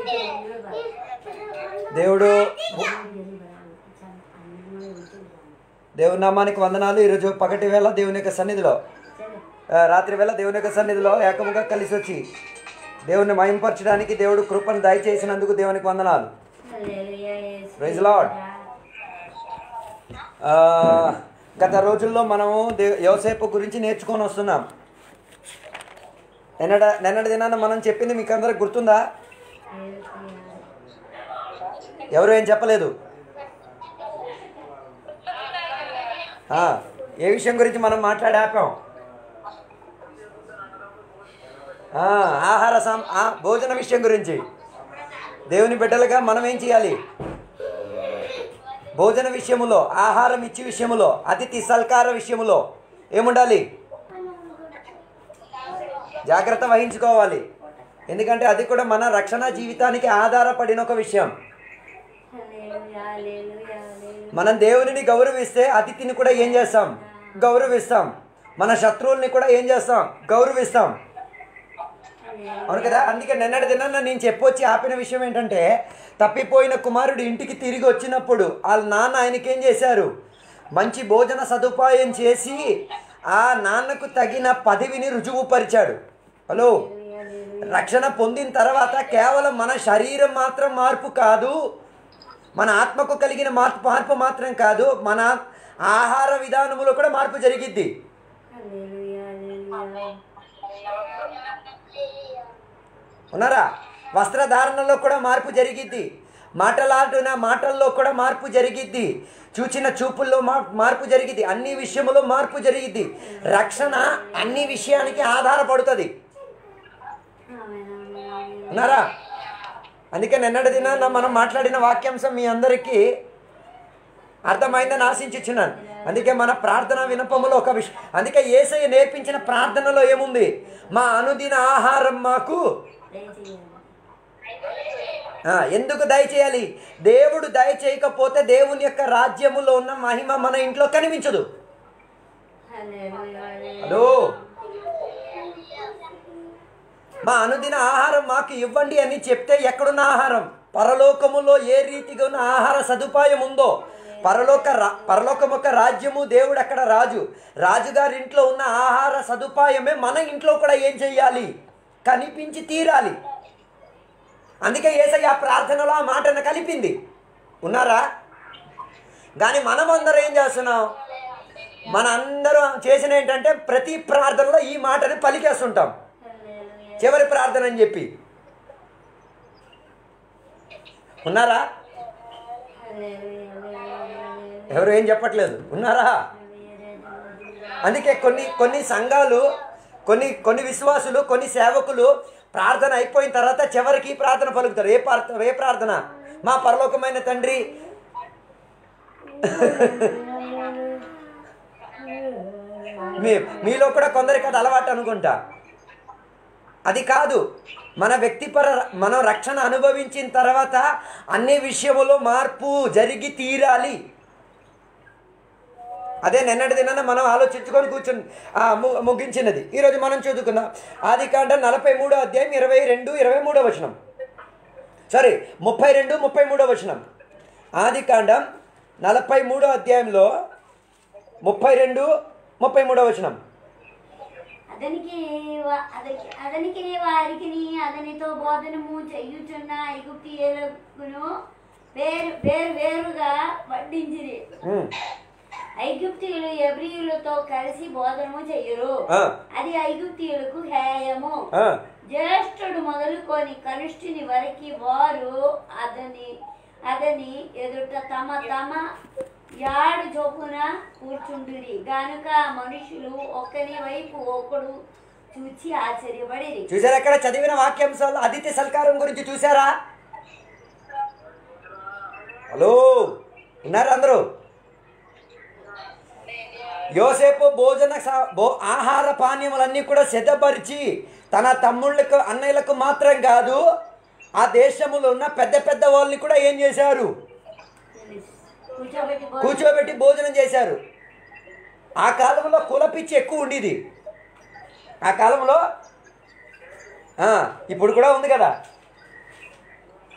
దేవుడు దేవుని నామానికి వందనాలు ఈరోజు పగటి వేళ దేవుని యొక్క సన్నిధిలో ఆ, రాత్రి వేళ దేవుని యొక్క సన్నిధిలో ఏకముగా కలిసి వచ్చి దేవుని మయంపరచడానికి దేవుడు కృపను దయచేసినందుకు దేవునికి వందనాలు Praise the Lord. ఆ, గత రోజుల్లో మనము దే యోసేపు గురించి నేర్చుకొని వస్తున్నాం నిన్నట నిన్నటి దినాన మనం చెప్పింది మీకు అందరికి గుర్తుందా ఎవరు ఏం చెప్పలేదు ఆ, ఏ విషయం గురించి మనం మాట్లాడి ఆపాం ఆ, ఆహార సం ఆ, భోజన విషయం గురించి దేవుని బిడ్డలుగా మనం ఏం చేయాలి భోజన విషయములో ఆహారం ఇచ్చి విషయములో అతిథి సల్కార విషయములో ఏముండాలి జాగ్రత్త వహించుకోవాలి ఎందుకంటే అది కూడా మన రక్షణ జీవితానికి ఆధారపడిన ఒక విషయం మనం దేవునిని గౌరవిస్తే అతిథిని కూడా ఏం చేస్తాం గౌరవిస్తాం మన శత్రువుల్ని కూడా ఏం చేస్తాం గౌరవిస్తాం అవును కదా అందుకే నిన్నటి దినాన నేను చెప్పొచ్చి ఆపిన విషయం ఏంటంటే తప్పిపోయిన కుమారుడు ఇంటికి తిరిగి వచ్చినప్పుడు వాళ్ళ నాన్న ఆయనకి ఏం చేశారు మంచి భోజన సదుపాయం చేసి ఆ నాన్నకు తగిన పదవిని రుజువుపరిచాడు హలో రక్షణ పొందిన తర్వాత కేవలం మన శరీరం మాత్రం మార్పు కాదు మన ఆత్మకు కలిగిన మార్పు మార్పు మాత్రం కాదు మన ఆహార విధానములో కూడా మార్పు జరిగిద్ది ఉన్నారా వస్త్రధారణలో కూడా మార్పు జరిగిద్ది మాటలాడున మాటల్లో కూడా మార్పు జరిగిద్ది చూచిన చూపుల్లో మా- మార్పు జరిగిద్ది అన్ని విషయములో మార్పు జరిగిద్ది రక్షణ అన్ని విషయానికి ఆధారపడుతుంది ఉన్నారా అందుకే నిన్నటి దినాన మనం మాట్లాడిన వాక్యాంశం మీ అందరికీ అర్థమైందని ఆశించుచున్నాను అందుకే మన ప్రార్థన వినపములో ఒక విషయం అందుకే ఏసయ్య నేర్పించిన ప్రార్థనలో ఏముంది మా అనుదిన ఆహారం మాకు ఆ, ఎందుకు దయచేయాలి దేవుడు దయచేయకపోతే దేవుని యొక్క రాజ్యములో ఉన్న మహిమ మన ఇంట్లో కనిపించదు హలో మా అనుదిన ఆహారం మాకు ఇవ్వండి అని చెప్తే ఎక్కడున్న ఆహారం పరలోకములో ఏ రీతిగా ఉన్న ఆహార సదుపాయం ఉందో పరలోక రా పరలోకం యొక్క రాజ్యము దేవుడు అక్కడ రాజు రాజుగారి ఇంట్లో ఉన్న ఆహార సదుపాయమే మన ఇంట్లో కూడా ఏం చెయ్యాలి కనిపించి తీరాలి అందుకే ఏసయ్య ఆ ప్రార్థనలో ఆ మాటను కలిపింది ఉన్నారా కానీ మనం అందరం ఏం చేస్తున్నాం మన అందరం చేసిన ఏంటంటే ప్రతి ప్రార్థనలో ఈ మాటని పలికేస్తుంటాం చివరి ప్రార్థన అని చెప్పి ఉన్నారా ఎవరు ఏం చెప్పట్లేదు ఉన్నారా అందుకే కొన్ని కొన్ని సంఘాలు కొన్ని కొన్ని విశ్వాసులు కొన్ని సేవకులు ప్రార్థన అయిపోయిన తర్వాత చివరికి ప్రార్థన పలుకుతారు ఏ ప్రార్థన ఏ ప్రార్థన మా పరలోకమైన తండ్రి మీ మీలో కూడా కొందరికి అది అలవాటు అనుకుంటా అది కాదు మన వ్యక్తిపర మనం రక్షణ అనుభవించిన తర్వాత అన్ని విషయములో మార్పు జరిగి తీరాలి అదే నిన్నటి దినాన మనం ఆలోచించుకొని కూర్చుని ఆ, ము- ముగించినది ఈరోజు మనం చదువుకుందాం ఆది కాండం నలభై మూడో అధ్యాయం ఇరవై రెండు ఇరవై మూడో వచనం సారీ ముప్పై రెండు ముప్పై మూడో వచనం ఆది కాండం నలభై మూడో అధ్యాయంలో ముప్పై రెండు ముప్పై మూడో వచనం అతనికి వా- అతనికి అతనికి వారికి అతనితో బోధనము చెయ్యుచున్న ఐగుప్తియులకును వేరు వేరు వేరుగా వడ్డించిరి ఉమ్, ఐగుప్తియులు ఎబ్రియులతో కలిసి బోధనము చెయ్యరు ఆ, అది ఐగుప్తియులకు హేయము ఆ, జ్యేష్ఠుడు మొదలుకొని కనిష్ఠుని వరకు వారు అతని అతని ఎదుట తమ తమ యాడు చొప్పున కూర్చుంటురి గనుక మనుషులు ఒక్కని వైపు ఒకడు చూచి ఆశ్చర్యపడిరి చూసారా అక్కడ చదివిన వాక్యాంశాలు అతిథి సల్కారం గురించి చూసారా హలో ఉన్నారా అందరూ యోసేపు భోజన స- భో ఆహార పానీయములన్నీ కూడా సిద్ధపరిచి తన తమ్ముళ్ళకు అన్నయ్యలకు మాత్రం కాదు ఆ దేశంలో ఉన్న పెద్ద పెద్ద వాళ్ళని కూడా ఏం చేశారు కూర్చోబెట్టి భోజనం కూర్చోబెట్టి భోజనం చేశారు ఆ కాలంలో కులపిచ్చి ఎక్కువ ఉండేది ఆ కాలంలో ఆ, ఇప్పుడు కూడా ఉంది కదా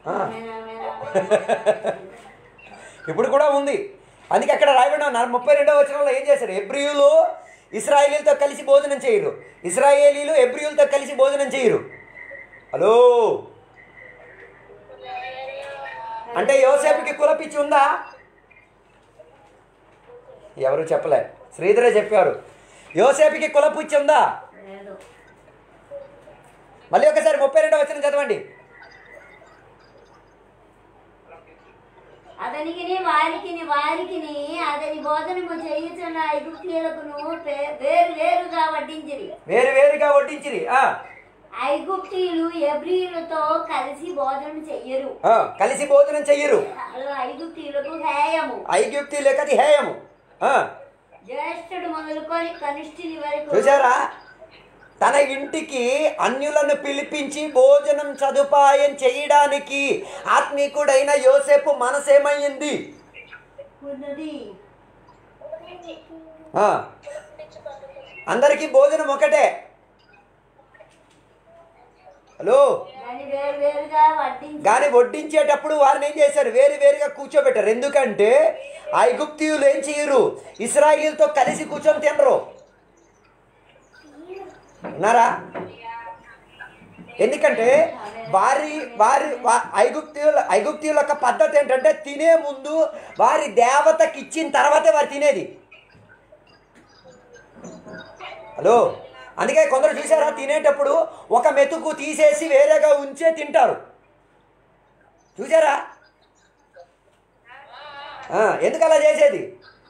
ఆ. ఆమేన్, ఆమేన్, ఆమేన్. ఇప్పుడు కూడా ఉంది అందుకే అక్కడ రాయబడిన ఉన్నారు ముప్పై రెండవ వచనంలో ఏం చేశారు ఎబ్రియులు ఇస్రాయేలీలతో కలిసి భోజనం చేయరు ఇస్రాయేలీలు ఎబ్రియులతో కలిసి భోజనం చేయరు హలో అంటే యోసేపుకి కులపిచ్చి ఉందా ఎవరు చెప్పలే శ్రీధరే చెప్పారు యోసేపుకి కులపిచ్చి ఉందా లేదు మళ్ళీ ఒకసారి ముప్పై రెండవ వచనం చదవండి అతనికి వారికి వారికి అతని భోజనము చేయుచున్న ఐగుప్తీయులకును పే- వేరు వేరుగా వడ్డించిరి వేరు వేరుగా వడ్డించిరి ఆ, ఐగుప్తీయులు ఎబ్రియులతో కలిసి భోజనం చెయ్యరు ఆ, కలిసి భోజనం చెయ్యరు అలా ఐగుప్తీయులకు హేయము ఐగుప్తీయులకు అది హేయము ఆ, జ్యేష్ఠుడు మొదలుకొని కనిష్ఠుని వరకు చూసారా తన ఇంటికి అన్యులను పిలిపించి భోజనం సదుపాయం చేయడానికి ఆత్మీకుడైన యోసేపు మనసేమయ్యింది ఉన్నది ఆ, అందరికీ భోజనం ఒకటే హలో దాన్ని వేరు వేరుగా వడ్డించి కానీ వడ్డించేటప్పుడు వారిని ఏం చేశారు వేరు వేరుగా కూర్చోబెట్టారు ఎందుకంటే ఐగుప్తీయులు ఏం చేయరు ఇస్రాయిలీలతో కలిసి కూర్చొని తినరు ఉన్నారా ఎందుకంటే వారి వారి వా- ఐగుప్తీయుల ఐగుప్తీయుల యొక్క పద్ధతి ఏంటంటే తినే ముందు వారి దేవతకి ఇచ్చిన తర్వాతే వారు తినేది హలో అందుకే కొందరు చూసారా తినేటప్పుడు ఒక మెతుకు తీసేసి వేరేగా ఉంచే తింటారు చూసారా ఆ, ఎందుకు అలా చేసేది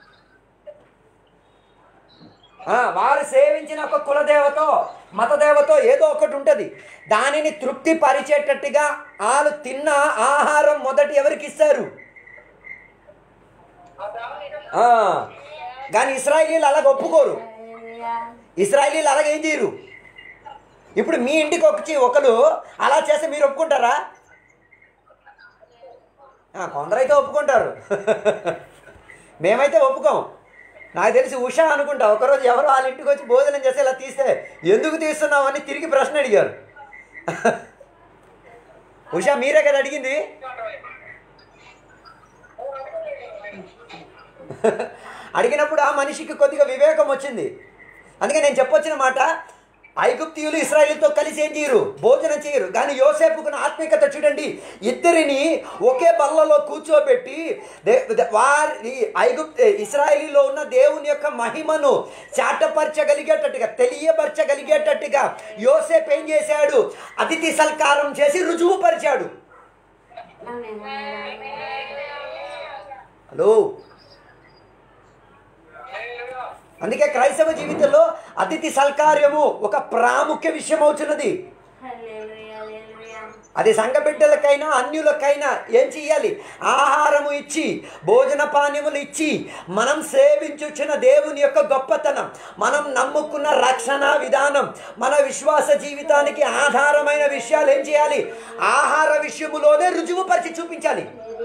ఆ, వారు సేవించిన ఒక కులదేవతో మతదేవతో ఏదో ఒకటి ఉంటుంది దానిని తృప్తి పరిచేటట్టుగా వాళ్ళు తిన్న ఆహారం మొదటి ఎవరికి ఇస్తారు ఆ, కానీ ఇస్రాయిలీలు అలాగ ఒప్పుకోరు హల్లెలూయా. ఇస్రాయిలీలు అలాగ ఏం చేయరు ఇప్పుడు మీ ఇంటికి వచ్చి ఒకరు అలా చేస్తే మీరు ఒప్పుకుంటారా ఆ, కొందరైతే ఒప్పుకుంటారు మేమైతే ఒప్పుకోం నాకు తెలిసి ఉషా అనుకుంటా ఒకరోజు ఎవరు వాళ్ళ ఇంటికి వచ్చి భోజనం చేస్తే ఇలా తీస్తే ఎందుకు తీస్తున్నామని తిరిగి ప్రశ్న అడిగారు ఉషా మీరే కదా అడిగింది అడిగినప్పుడు ఆ మనిషికి కొద్దిగా వివేకం వచ్చింది అందుకే నేను చెప్పొచ్చిన మాట ఐగుప్తీయులు ఇస్రాయిల్తో కలిసి ఏం చేయరు భోజనం చేయరు కానీ యోసేపుకున్న ఆత్మీయత చూడండి ఇద్దరిని ఒకే బల్లలో కూర్చోబెట్టి దే- దే- వారి ఐగుప్తు ఇస్రాయిలీలో ఉన్న దేవుని యొక్క మహిమను చాటపరచగలిగేటట్టుగా తెలియపరచగలిగేటట్టుగా యోసేపు ఏం చేశాడు అతిథి సల్కారం చేసి రుజువుపరిచాడు ఆమేన్, ఆమేన్, హలో అందుకే క్రైస్తవ జీవితంలో అతిథి సల్కార్యము ఒక ప్రాముఖ్య విషయం అవుతున్నది హల్లెలూయా, హల్లెలూయా. అది సంఘ బిడ్డలకైనా అన్యులకైనా ఏం చెయ్యాలి ఆహారము ఇచ్చి భోజన పానీయములు ఇచ్చి మనం సేవించుచున్న దేవుని యొక్క గొప్పతనం మనం నమ్ముకున్న రక్షణ విధానం మన విశ్వాస జీవితానికి ఆధారమైన విషయాలు ఏం చేయాలి ఆహార విషయములోనే రుజువుపరిచి చూపించాలి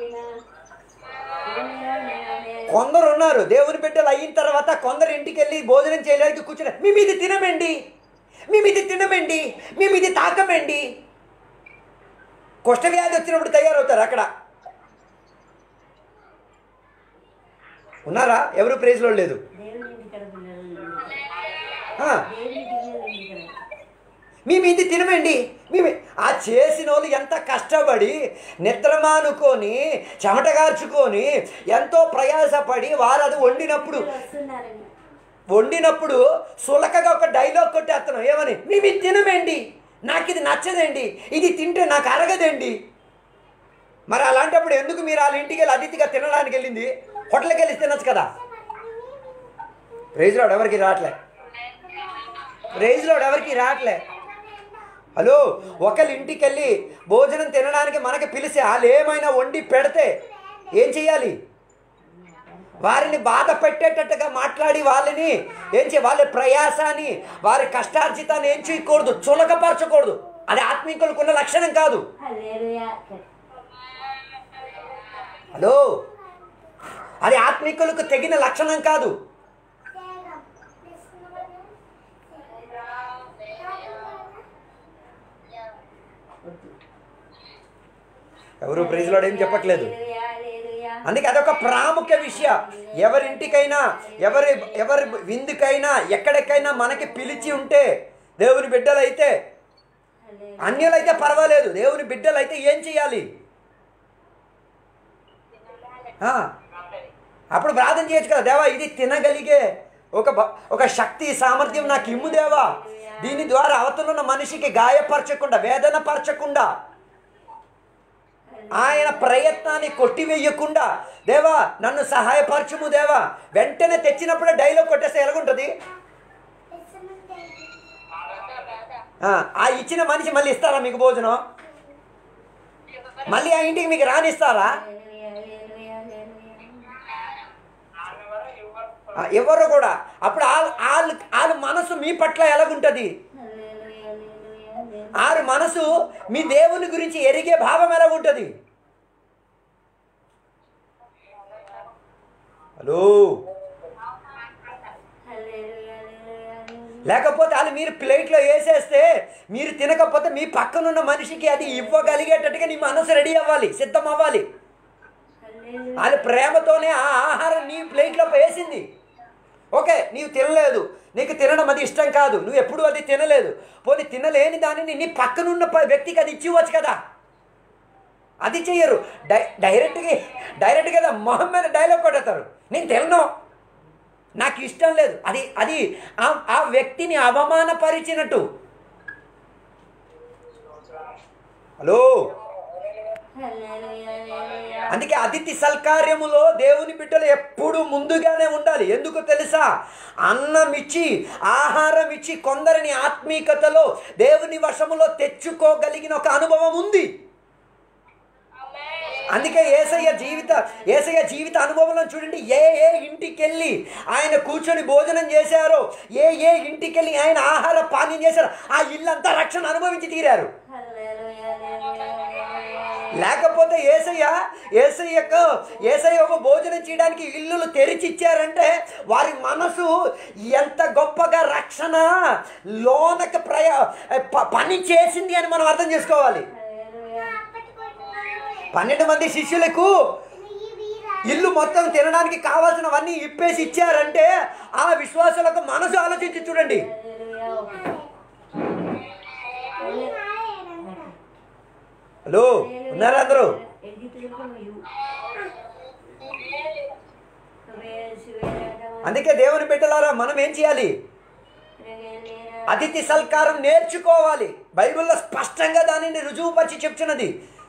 కొందరు ఉన్నారు దేవుని బిడ్డలు అయిన తర్వాత కొందరు ఇంటికి వెళ్ళి భోజనం చేయడానికి కూర్చుని మేము ఇది తినమండి మేము ఇది తినమండి మేము ఇది తాకమండి కుష్ఠవ్యాధి వచ్చినప్పుడు తయారవుతారు అక్కడ ఉన్నారా ఎవరు ప్రైజ్లో లేదు దేవుని ఇంటికాడ పిల్లలు ఆ, దేవుని పిల్లలు ఇంటికాడ మేము ఇది తినమండి మేము ఆ చేసిన వాళ్ళు ఎంత కష్టపడి నిద్రమానుకొని చెమటగార్చుకొని ఎంతో ప్రయాసపడి వారు అది వండినప్పుడు వస్తున్నారని వండినప్పుడు సులకగా ఒక డైలాగ్ కొట్టేస్తున్నాం ఏమని మేము ఇది తినమండి నాకు ఇది నచ్చదండి ఇది తింటే నాకు అరగదండి మరి అలాంటప్పుడు ఎందుకు మీరు వాళ్ళ ఇంటికి వెళ్ళి అతిథిగా తినడానికి వెళ్ళింది హోటల్కి వెళ్ళి తినచ్చు కదా రైజ్ లోడ్ ఎవరికి రావట్లే రైజ్ లోడ్ ఎవరికి రావట్లే హలో ఒకళ్ళ ఇంటికి వెళ్ళి భోజనం తినడానికి మనకి పిలిచి వాళ్ళు ఏమైనా వండి పెడితే ఏం చేయాలి వారిని బాధ పెట్టేటట్టుగా మాట్లాడి వాళ్ళని ఏం చేయ వాళ్ళ ప్రయాసాన్ని వారి కష్టార్జితాన్ని ఏం చేయకూడదు చులకపరచకూడదు అది ఆత్మీకులకు ఉన్న లక్షణం కాదు హల్లెలూయా హలో అది ఆత్మీకులకు తెగిన లక్షణం కాదు ఎవరు ప్రైజ్లో ఏం చెప్పట్లేదు హల్లెలూయా, హల్లెలూయా. అందుకే అదొక ప్రాముఖ్య విషయం ఎవరింటికైనా ఎవరి ఎవరి విందుకైనా ఎక్కడికైనా మనకి పిలిచి ఉంటే దేవుని బిడ్డలైతే హల్లెలూయా. అన్యులైతే పర్వాలేదు దేవుని బిడ్డలైతే ఏం చేయాలి ఆ, అప్పుడు ప్రార్థన చేయొచ్చు కదా దేవా ఇది తినగలిగే ఒక బ- ఒక శక్తి సామర్థ్యం నాకు ఇమ్ము దేవా దీని ద్వారా అవతల ఉన్న మనిషికి గాయపరచకుండా వేదన పరచకుండా ఆయన ప్రయత్నాన్ని కొట్టివేయకుండా దేవా నన్ను సహాయపరచుము దేవా వెంటనే తెచ్చినప్పుడే డైలాగ్ కొట్టేస్తే ఎలాగుంటుంది ఆ, ఆ ఇచ్చిన మనిషి మళ్ళీ ఇస్తారా మీకు భోజనం మళ్ళీ ఆ ఇంటికి మీకు రానిస్తారా హల్లెలూయా, హల్లెలూయా, హల్లెలూయా. ఆ, ఎవరు కూడా అప్పుడు వాళ్ళ వాళ్ళ వాళ్ళ మనసు మీ పట్ల ఎలాగుంటుంది హల్లెలూయా, హల్లెలూయా, హల్లెలూయా. ఆరు మనసు మీ దేవుని గురించి ఎరిగే భావం ఎలాగుంటుంది హలో హల్లెలూయా, హల్లెలూయా, హల్లెలూయా. లేకపోతే వాళ్ళు మీరు ప్లేట్లో వేసేస్తే మీరు తినకపోతే మీ పక్కనున్న మనిషికి అది ఇవ్వగలిగేటట్టుగా నీ మనసు రెడీ అవ్వాలి సిద్ధం అవ్వాలి హల్లెలూయా. వాళ్ళ ప్రేమతోనే ఆ ఆహారం నీ ప్లేట్లో వేసింది ఓకే నీవు తినలేదు నీకు తినడం అది ఇష్టం కాదు నువ్వు ఎప్పుడు అది తినలేదు పోనీ తినలేని దానిని నీ పక్కనున్న ప- వ్యక్తికి అది ఇచ్చివచ్చు కదా అది చెయ్యరు డై డైరెక్ట్గా డైరెక్ట్గా కదా మొహం మీద డైలాగ్ కొట్టేస్తారు నేను తినను నాకు ఇష్టం లేదు అది అది ఆ- ఆ వ్యక్తిని అవమానపరిచినట్టు హలో హల్లెలూయా, హల్లెలూయా. అందుకే అతిథి సల్కార్యములో దేవుని బిడ్డలు ఎప్పుడు ముందుగానే ఉండాలి ఎందుకు తెలుసా అన్నం ఇచ్చి ఆహారం ఇచ్చి కొందరిని ఆత్మీకతలో దేవుని వశములో తెచ్చుకోగలిగిన ఒక అనుభవం ఉంది అందుకే ఏసయ్య జీవిత ఏసయ్య జీవిత అనుభవంలో చూడండి ఏ ఏ ఇంటికి వెళ్ళి ఆయన కూర్చొని భోజనం చేశారో ఏ ఏ ఇంటికి వెళ్ళి ఆయన ఆహార పానీయం చేశారో ఆ ఇల్లంతా రక్షణ అనుభవించి తీరారు హల్లెలూయా, హల్లెలూయా, హల్లెలూయా. లేకపోతే ఏసయ్య ఏసయ్యకు ఏసయ్య ఒక భోజనం చేయడానికి ఇల్లులు తెరిచి ఇచ్చారంటే వారి మనసు ఎంత గొప్పగా రక్షణ లోనకి ప్రయ ప- పని చేసింది అని మనం అర్థం చేసుకోవాలి హల్లెలూయా. పన్నెండు మంది శిష్యులకు ఇల్లు మొత్తం తినడానికి కావాల్సినవన్నీ ఇప్పేసి ఇచ్చారంటే ఆ విశ్వాసులకు మనసు ఆలోచించి చూడండి హల్లెలూయా. హలో ఉన్నారా అందరూ అందుకే దేవుని బిడ్డలారా మనం ఏం చేయాలి అతిథి సల్కారం నేర్చుకోవాలి బైబిల్లో స్పష్టంగా దానిని రుజువుపరిచి చెప్తున్నది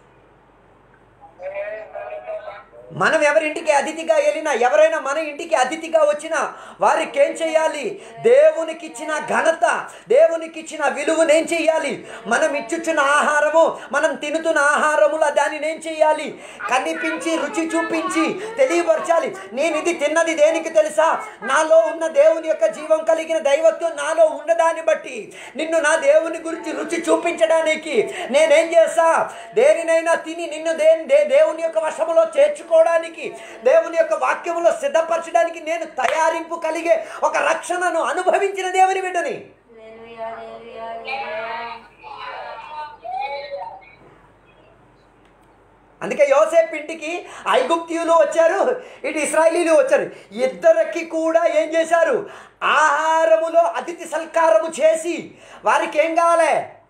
మనం ఎవరింటికి అతిథిగా వెళ్ళినా ఎవరైనా మన ఇంటికి అతిథిగా వచ్చినా వారికి ఏం చేయాలి దేవునికి ఇచ్చిన ఘనత దేవునికి ఇచ్చిన విలువను ఏం చేయాలి మనం ఇచ్చుచున్న ఆహారము మనం తినుతున్న ఆహారముల దానిని ఏం చేయాలి కనిపించి రుచి చూపించి తెలియపరచాలి నేను ఇది తిన్నది దేనికి తెలుసా నాలో ఉన్న దేవుని యొక్క జీవం కలిగిన దైవత్వం నాలో ఉన్నదాన్ని బట్టి నిన్ను నా దేవుని గురించి రుచి చూపించడానికి నేనేం చేస్తా దేనినైనా తిని నిన్ను దే దే- దేవుని యొక్క వశములో చేర్చుకోవడానికి దేవుని యొక్క వాక్యములో సిద్ధపరచడానికి నేను తయారింపు కలిగే ఒక రక్షణను అనుభవించిన దేవుని బిడ్డని అందుకే యోసేపు ఇంటికి ఐగుప్తియులు వచ్చారు ఇటు ఇస్రాయలీలు వచ్చారు ఇద్దరికి కూడా ఏం చేశారు ఆహారములో అతిథి సల్కారము చేసి వారికి ఏం కావాలి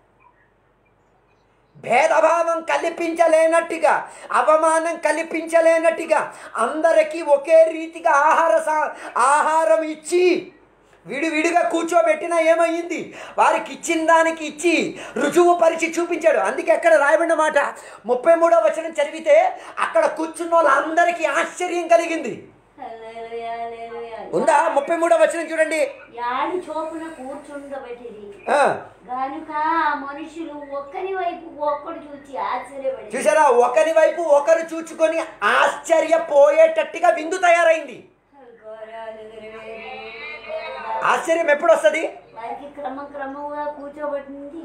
భేదభావం కల్పించలేనట్టుగా అవమానం కల్పించలేనట్టుగా అందరికీ ఒకే రీతిగా ఆహార సా- ఆహారం ఇచ్చి విడివిడిగా కూర్చోబెట్టినా ఏమయ్యింది వారికి ఇచ్చిన దానికి ఇచ్చి రుజువు పరిచి చూపించాడు అందుకే అక్కడ రాయబడిన మాట ముప్పై మూడో వచనం చదివితే అక్కడ కూర్చున్న వాళ్ళందరికీ ఆశ్చర్యం కలిగింది ఉందా ముప్పై మూడో వచనం చూడండి యాడి చోపున కూర్చుండబెట్టిరి ఆ, గనుక ఆ మనుషులు ఒక్కరి వైపు ఒక్కడు చూచి ఆశ్చర్యపడి చూసారా ఒకరి వైపు ఒకరు చూచుకొని ఆశ్చర్యపోయేటట్టుగా విందు తయారైంది ఆశ్చర్యం ఎప్పుడు వస్తుంది వారికి క్రమక్రమముగా కూర్చోబెట్టింది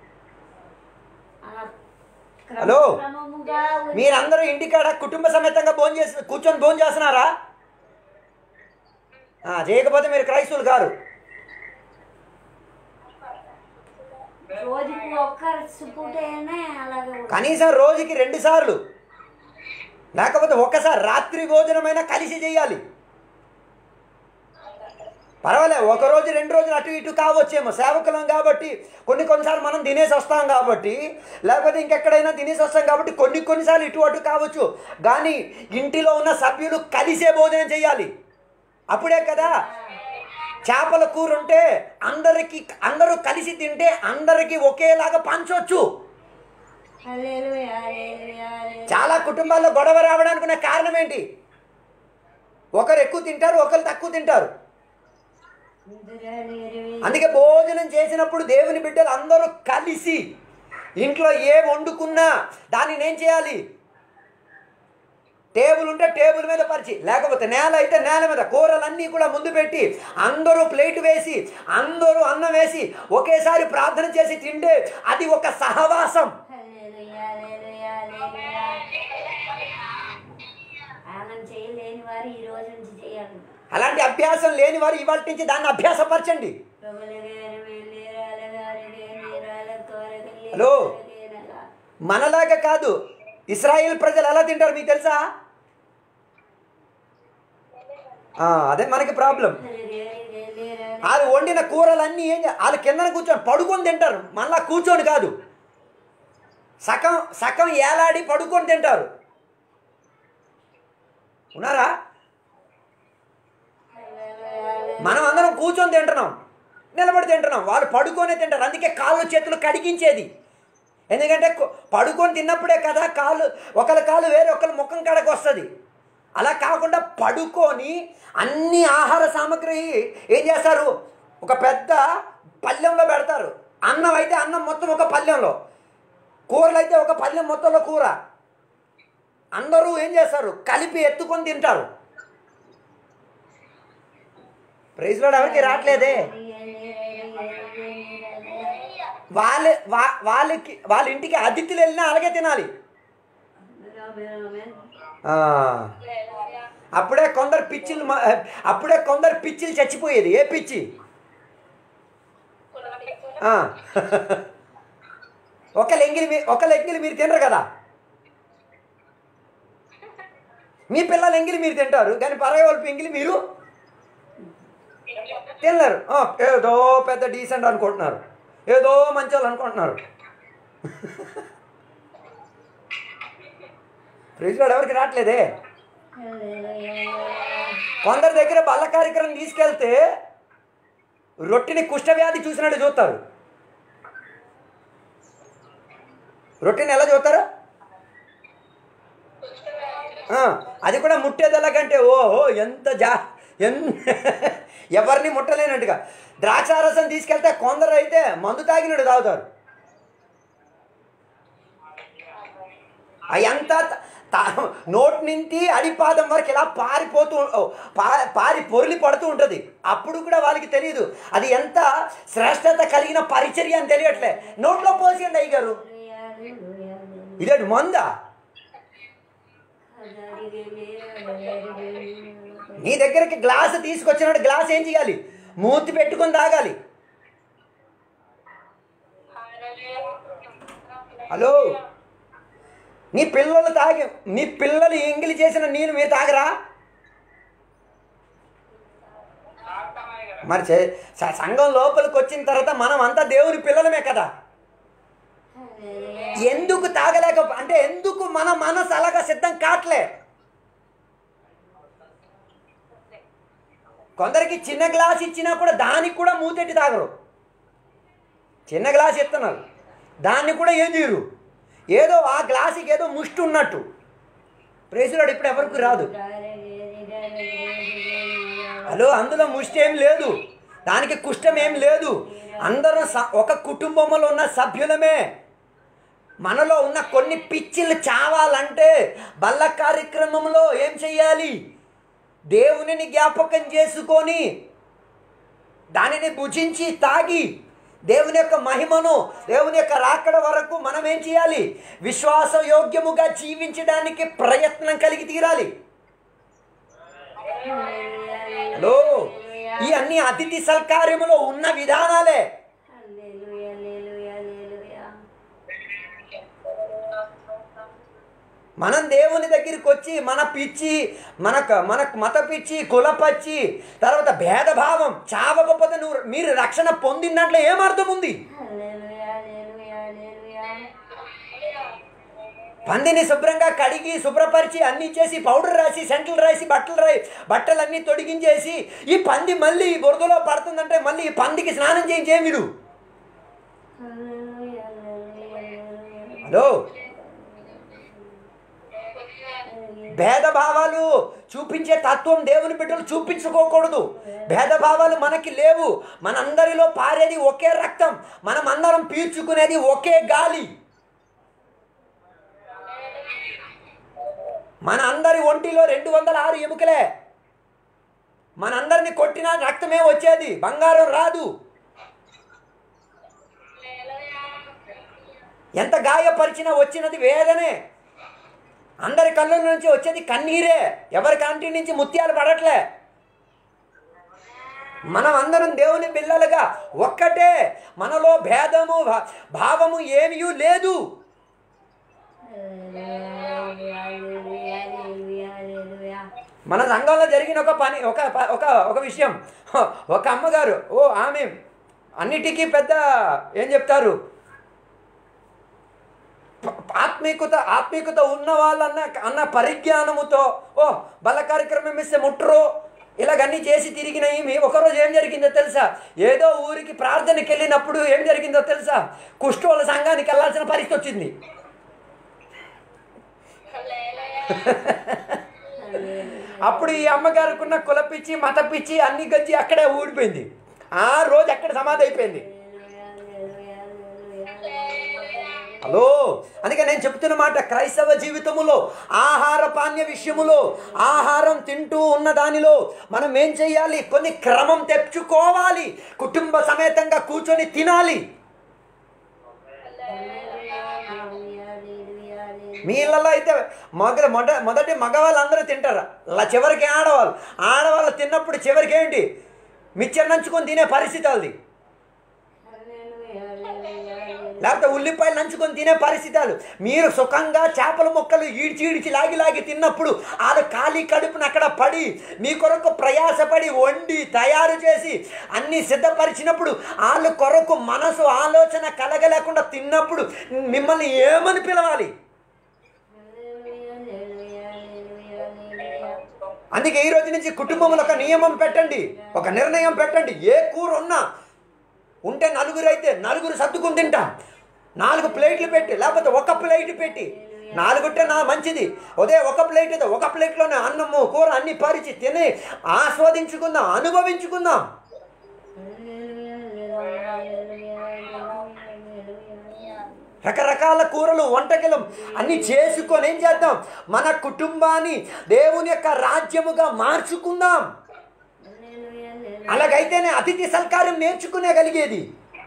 ఆ క్రమ- హలో. క్రమముగా వచ్చి- మీరందరూ ఇంటికాడ కుటుంబ సమేతంగా భోజనం చేసి కూర్చొని భోజనం చేస్తున్నారా ఆ, చేయకపోతే మీరు క్రైస్తవులు గారు రోజుకు ఒక్క సుపూటైనా అలాగే కనీసం రోజుకి రెండు సార్లు లేకపోతే ఒక్కసారి రాత్రి భోజనమైనా కలిసి చేయాలి పర్వాలే ఒక రోజు రెండు రోజులు అటు ఇటు కావచ్చేమో సేవకులం కాబట్టి కొన్ని కొన్నిసార్లు మనం తినేసి వస్తాం కాబట్టి లేకపోతే ఇంకెక్కడైనా తినేసి వస్తాం కాబట్టి కొన్ని కొన్నిసార్లు ఇటు అటు కావచ్చు కానీ ఇంటిలో ఉన్న సభ్యులు కలిసే భోజనం చేయాలి అప్పుడే కదా చేపల కూర ఉంటే అందరికి అందరూ కలిసి తింటే అందరికీ ఒకేలాగా పంచవచ్చు హల్లెలూయా, హల్లెలూయా, హల్లెలూయా. చాలా కుటుంబాల్లో గొడవ రావడానికి ఉన్న కారణం ఏంటి ఒకరు ఎక్కువ తింటారు ఒకరు తక్కువ తింటారు అందుకే భోజనం చేసినప్పుడు దేవుని బిడ్డలు అందరూ కలిసి ఇంట్లో ఏం వండుకున్నా దాన్ని నేను చేయాలి టేబుల్ ఉంటే టేబుల్ మీద పరిచి లేకపోతే నేల అయితే నేల మీద కూరలన్నీ కూడా ముందు పెట్టి అందరూ ప్లేట్ వేసి అందరూ అన్నం వేసి ఒకేసారి ప్రార్థన చేసి తింటే అది ఒక సహవాసం హల్లెలూయా, హల్లెలూయా, హల్లెలూయా. ఆనం చేయలేని వారు ఈ రోజు నుంచి చేయాలి అలాంటి అభ్యాసం లేని వారు ఇవాళ నుంచి దాన్ని అభ్యాసపరచండి హలో. మనలాగా కాదు ఇస్రాయేల్ ప్రజలు ఎలా తింటారు మీకు తెలుసా ఆ, అదే మనకి ప్రాబ్లం వాళ్ళు వండిన కూరలన్నీ ఏం చే- వాళ్ళు కిందన కూర్చొని పడుకొని తింటారు మళ్ళా కూర్చొని కాదు సగం సగం ఏలాడి పడుకొని తింటారు ఉన్నారా మనం అందరం కూర్చొని తింటున్నాం నిలబడి తింటున్నాం వాళ్ళు పడుకొనే తింటారు అందుకే కాళ్ళు చేతులు కడిగించేది ఎందుకంటే కు- పడుకొని తిన్నప్పుడే కదా కాళ్ళు ఒకరి కాలు వేరే ఒకరి ముఖం కడకు వస్తుంది అలా కాకుండా పడుకొని అన్ని ఆహార సామాగ్రి ఏం చేస్తారు ఒక పెద్ద పళ్ళెంలో పెడతారు అన్నం అయితే అన్నం మొత్తం ఒక పళ్ళెంలో కూరలు అయితే ఒక పళ్ళెం మొత్తంలో కూర అందరూ ఏం చేస్తారు కలిపి ఎత్తుకొని తింటారు ప్రైజ్లో ఎవరికి రావట్లేదే వాళ్ళ వా- వాళ్ళకి వాళ్ళ ఇంటికి అతిథులు వెళ్ళినా అలాగే తినాలి ఆ. అప్పుడే కొందరు పిచ్చిలు మ- అప్పుడే కొందరు పిచ్చిలు చచ్చిపోయేది ఏ పిచ్చి ఆ. ఒక లెంగిలి మీ ఒక లెంగిలి మీరు తినరు కదా మీ పిల్లల ఎంగిలి మీరు తింటారు కానీ పరాయి వాళ్ళ ఎంగిలి మీరు తినలేరు ఆ, ఏదో పెద్ద డీసెంట్ అనుకుంటున్నారు ఏదో మంచి వాళ్ళు అనుకుంటున్నారు ఫ్రిడ్జ్లో ఎవరికి రావట్లేదే కొందరి దగ్గర బల్ల కార్యక్రమం తీసుకెళ్తే రొట్టెని కుష్ఠవ్యాధి చూసినట్టు చూస్తారు రొట్టెని ఎలా చూస్తారు ఆ, అది కూడా ముట్టేది ఎలాగంటే ఓహో ఎంత జా ఎన్ ఎవరిని ముట్టలేనట్టుగా ద్రాక్షారసం తీసుకెళ్తే కొందరు అయితే మందు తాగినట్టు తాగుతారు అయంతా నోటి నుంచి అడిపాదం వరకు ఇలా పారిపోతూ ఓ, పా- పారి పొరిలి పడుతూ ఉంటుంది అప్పుడు కూడా వాళ్ళకి తెలియదు అది ఎంత శ్రేష్టత కలిగిన పరిచర్య అని తెలియట్లే నోట్లో పోసేయండి అయ్య గారు ఇదేంటి మందా నీ దగ్గరికి గ్లాస్ తీసుకొచ్చినట్టు గ్లాస్ ఏం చేయాలి మూతి పెట్టుకొని తాగాలి హలో నీ పిల్లలు తాగి నీ పిల్లలు ఎంగిలి చేసిన నీళ్ళు మీరు తాగరా మరి చే- స- సంఘం లోపలికి వచ్చిన తర్వాత మనం అంతా దేవుని పిల్లలమే కదా ఎందుకు తాగలేక అంటే ఎందుకు మన మనసు అలాగా సిద్ధం కావట్లే కొందరికి చిన్న గ్లాస్ ఇచ్చినా కూడా దానికి కూడా మూతెట్టి తాగరు చిన్న గ్లాస్ ఇస్తున్నారు దాన్ని కూడా ఏం చేయరు ఏదో ఆ గ్లాసుకి ఏదో ముష్టి ఉన్నట్టు ప్రేసులాడు ఇప్పుడు ఎవరికి రాదు హలో అందులో ముష్టి ఏం లేదు దానికి కుష్టం ఏం లేదు అందరూ స- ఒక కుటుంబంలో ఉన్న సభ్యులమే మనలో ఉన్న కొన్ని పిచ్చిలు చావాలంటే బల్ల కార్యక్రమంలో ఏం చెయ్యాలి దేవునిని జ్ఞాపకం చేసుకొని దానిని భుజించి తాగి దేవుని యొక్క మహిమను దేవుని యొక్క రాకడ వరకు మనం ఏం చేయాలి విశ్వాస యోగ్యముగా జీవించడానికి ప్రయత్నం కలిగి తీరాలి హలో ఈ అన్ని అతిథి సల్కార్యములో ఉన్న విధానాలే మనం దేవుని దగ్గరికి వచ్చి మన పిచ్చి మనకు మనకు మత పిచ్చి కుల పచ్చి తర్వాత భేదభావం చావకపోతే నువ్వు మీరు రక్షణ పొందినట్లు ఏమర్థం ఉంది హల్లెలూయా హల్లెలూయా హల్లెలూయా పందిని శుభ్రంగా కడిగి శుభ్రపరిచి అన్నీ చేసి పౌడర్ రాసి సెంట్లు రాసి బట్టలు రాయి బట్టలన్నీ తొడిగించేసి ఈ పంది మళ్ళీ ఈ బురదలో పడుతుందంటే మళ్ళీ ఈ పందికి స్నానం చేయించే మీరు హల్లెలూయా హల్లెలూయా హల్లెలూయా హలో భేదభావాలు చూపించే తత్వం దేవుని బిడ్డలు చూపించుకోకూడదు భేదభావాలు మనకి లేవు మనందరిలో పారేది ఒకే రక్తం మనం అందరం పీల్చుకునేది ఒకే గాలి మన అందరి ఒంటిలో రెండు వందల ఆరు ఎముకలే మనందరిని కొట్టిన రక్తమే వచ్చేది బంగారం రాదు ఎంత గాయపరిచినా వచ్చినది వేదనే అందరి కళ్ళ నుంచి వచ్చేది కన్నీరే ఎవరి కంటి నుంచి ముత్యాలు పడట్లే మనం అందరం దేవుని పిల్లలుగా ఒక్కటే మనలో భేదము భా- భావము ఏమీ లేదు హల్లెలూయా హల్లెలూయా హల్లెలూయా హల్లెలూయా మన సంఘంలో జరిగిన ఒక పని ఒక ప- ఒక ఒక విషయం ఒక అమ్మగారు ఓ ఆమె అన్నిటికీ పెద్ద ఏం చెప్తారు ప- ఆత్మీయత ఆత్మీయత ఉన్న వాళ్ళన్న అన్న పరిజ్ఞానముతో ఓ బల కార్యక్రమం ఇస్తే ముట్టరు ఇలాగన్నీ చేసి తిరిగిన ఈమె ఒకరోజు ఏం జరిగిందో తెలుసా ఏదో ఊరికి ప్రార్థనకి వెళ్ళినప్పుడు ఏం జరిగిందో తెలుసా కుష్ఠోళ్ళ సంఘానికి వెళ్ళాల్సిన పరిస్థితి వచ్చింది అప్పుడు ఈ అమ్మగారుకున్న కులపిచ్చి మత పిచ్చి అన్ని గజ్జి అక్కడే ఊడిపోయింది ఆ రోజు అక్కడ సమాధి అయిపోయింది హలో అందుకే నేను చెప్తున్న మాట క్రైస్తవ జీవితములో ఆహార పానీయ విషయములో ఆహారం తింటూ ఉన్న దానిలో మనం ఏం చేయాలి కొన్ని క్రమం తెచ్చుకోవాలి కుటుంబ సమేతంగా కూర్చొని తినాలి మీ ఇళ్ళలో అయితే మగ మొద మొదటి మగవాళ్ళందరూ తింటారు అలా చివరికి ఆడవాళ్ళు ఆడవాళ్ళు తిన్నప్పుడు చివరికి ఏంటి మిక్చర్ నంచుకొని తినే పరిస్థితి వాళ్ళది లేకపోతే ఉల్లిపాయలు నంచుకొని తినే పరిస్థితి వాళ్ళు మీరు సుఖంగా చేపల ముక్కలు ఈడ్చి ఈడ్చి లాగి లాగి తిన్నప్పుడు వాళ్ళు ఖాళీ కడుపున అక్కడ పడి మీ కొరకు ప్రయాసపడి వండి తయారు చేసి అన్నీ సిద్ధపరిచినప్పుడు వాళ్ళ కొరకు మనసు ఆలోచన కలగలేకుండా తిన్నప్పుడు మిమ్మల్ని ఏమని పిలవాలి అందుకే ఈ రోజు నుంచి కుటుంబంలో ఒక నియమం పెట్టండి ఒక నిర్ణయం పెట్టండి ఏ కూర ఉన్నా ఉంటే నలుగురు అయితే నలుగురు సర్దుకుని తింటాం నాలుగు ప్లేట్లు పెట్టి లేకపోతే ఒక ప్లేట్ పెట్టి నాలుగుంటే నా మంచిది అదే ఒక ప్లేట్ అయితే ఒక ప్లేట్లోనే అన్నము కూర అన్ని పరిచి తిని ఆస్వాదించుకుందాం అనుభవించుకుందాం రకరకాల కూరలు వంటకలం అన్ని చేసుకొని ఏం చేద్దాం మన కుటుంబాన్ని దేవుని యొక్క రాజ్యముగా మార్చుకుందాం అలాగైతేనే అతిథి సత్కారం నేర్చుకునేగలిగేది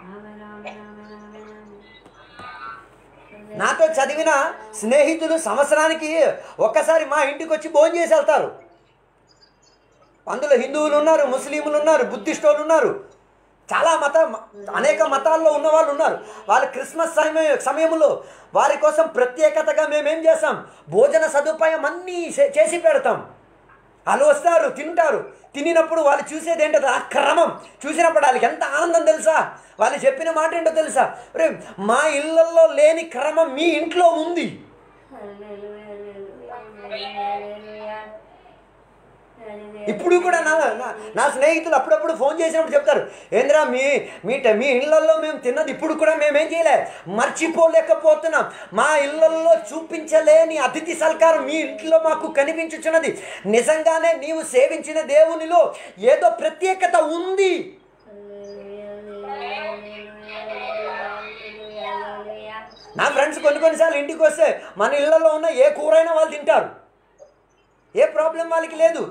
నాతో చదివిన స్నేహితులు సంవత్సరానికి ఒక్కసారి మా ఇంటికి వచ్చి భోజనం చేసి వెళ్తారు అందులో హిందువులు ఉన్నారు ముస్లింలు ఉన్నారు బుద్ధిస్టులు ఉన్నారు చాలా మత అనేక మతాల్లో ఉన్న వాళ్ళు ఉన్నారు వాళ్ళు క్రిస్మస్ సమయ సమయంలో వారి కోసం ప్రత్యేకతగా మేమేం చేస్తాం భోజన సదుపాయం అన్నీ చే- చేసి పెడతాం వాళ్ళు వస్తారు తింటారు తినినప్పుడు వాళ్ళు చూసేది ఏంటో ఆ క్రమం చూసినప్పుడు వాళ్ళకి ఎంత ఆనందం తెలుసా వాళ్ళు చెప్పిన మాట ఏంటో తెలుసా రే మా ఇళ్ళల్లో లేని క్రమం మీ ఇంట్లో ఉంది ఇప్పుడు కూడా నా నా- నా స్నేహితులు అప్పుడప్పుడు ఫోన్ చేసినప్పుడు చెప్తారు ఏంద్రా మీ మీ ట- మీ ఇళ్ళల్లో మేము తిన్నది ఇప్పుడు కూడా మేమేం చేయలే మర్చిపోలేకపోతున్నాం మా ఇళ్ళల్లో చూపించలేని అతిథి సల్కారం మీ ఇంట్లో మాకు కనిపించుచున్నది నిజంగానే నీవు సేవించిన దేవునిలో ఏదో ప్రత్యేకత ఉంది నా ఫ్రెండ్స్ కొన్ని కొన్నిసార్లు ఇంటికి వస్తే మన ఇళ్ళల్లో ఉన్న ఏ కూరైనా వాళ్ళు తింటారు ఏ ప్రాబ్లం వాళ్ళకి లేదు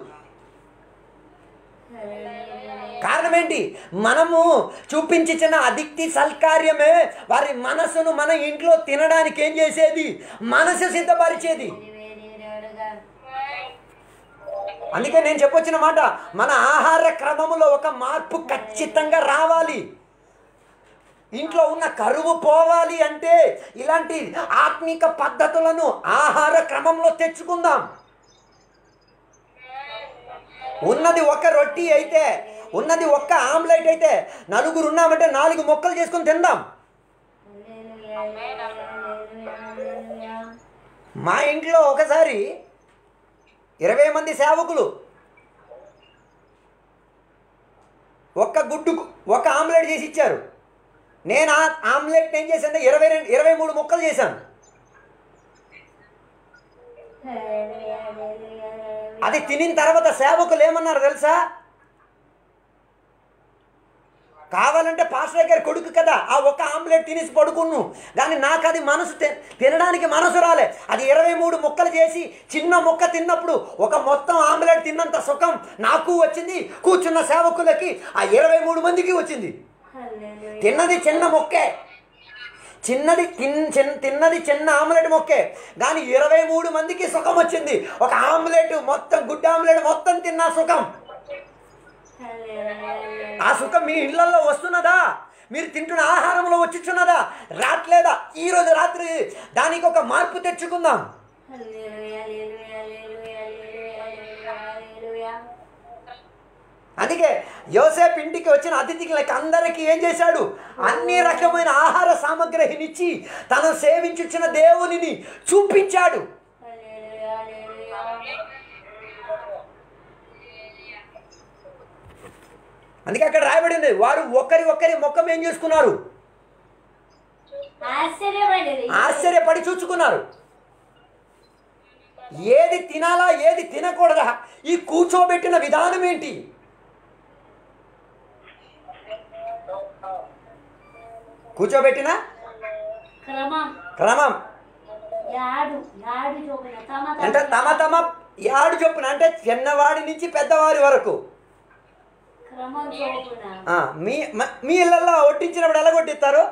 కారణం ఏంటి మనము చూపించిన అదిక్తి సల్కార్యమే వారి మనసును మన ఇంట్లో తినడానికి ఏం చేసేది మనసు సిద్ధపరిచేది అందుకే నేను చెప్పొచ్చిన మాట మన ఆహార క్రమములో ఒక మార్పు ఖచ్చితంగా రావాలి ఇంట్లో ఉన్న కరువు పోవాలి అంటే ఇలాంటి ఆత్మిక పద్ధతులను ఆహార క్రమంలో తెచ్చుకుందాం ఉన్నది ఒక రొట్టి అయితే ఉన్నది ఒక్క ఆమ్లెట్ అయితే నలుగురు ఉన్నామంటే నాలుగు మొక్కలు చేసుకొని తిందాం మా ఇంట్లో ఒకసారి ఇరవై మంది సేవకులు ఒక్క గుడ్డు ఒక ఆమ్లెట్ చేసి ఇచ్చారు నేను ఆ ఆమ్లెట్ ఏం చేశాను ఇరవై రెండు ఇరవై మూడు ముక్కలు చేశాను అది తినిన తర్వాత సేవకులు ఏమన్నారు తెలుసా కావాలంటే పాస్టర్ గారి కొడుకు కదా ఆ ఒక ఆమ్లెట్ తినేసి పడుకున్ను కానీ నాకు అది మనసు తి- తినడానికి మనసు రాలే అది ఇరవై మూడు ముక్కలు చేసి చిన్న ముక్క తిన్నప్పుడు ఒక మొత్తం ఆమ్లెట్ తిన్నంత సుఖం నాకు వచ్చింది కూర్చున్న సేవకులకి ఆ ఇరవై మూడు మందికి వచ్చింది తిన్నది చిన్న మొక్కే చిన్నది తిన్ చిన్న తిన్నది చిన్న ఆమ్లెట్ మొక్కే కానీ ఇరవై మూడు మందికి సుఖం వచ్చింది ఒక ఆమ్లెట్ మొత్తం గుడ్డ ఆమ్లెట్ మొత్తం తిన్న సుఖం ఆ సుఖం మీ ఇళ్లలో వస్తున్నదా మీరు తింటున్న ఆహారంలో వచ్చిచున్నదా రాట్లేదా ఈరోజు రాత్రి దానికి ఒక మార్పు తెచ్చుకుందాం అందుకే యోసేపు ఇంటికి వచ్చిన అతిథికి లెక్క అందరికీ ఏం చేశాడు అన్ని రకమైన ఆహార సామగ్రినిచ్చి తను సేవించుచున్న దేవునిని చూపించాడు అందుకే అక్కడ రాయబడింది వారు ఒకరి ఒకరి ముఖం ఏం చేసుకున్నారు ఆశ్చర్యపడేది ఆశ్చర్యపడి చూచుకున్నారు ఏది తినాలా ఏది తినకూడదా ఈ కూర్చోబెట్టిన విధానం ఏంటి కూర్చోబెట్టిన క్రమం క్రమం యాడు యాడు చొప్పున తమ అంటే తమ తమ యాడు చొప్పున అంటే చిన్నవాడి నుంచి పెద్దవారి వరకు క్రమం చొప్పున ఆ, మీ మ- మీ ఇళ్ళల్లో ఒట్టించినప్పుడు ఎలా కొట్టిస్తారు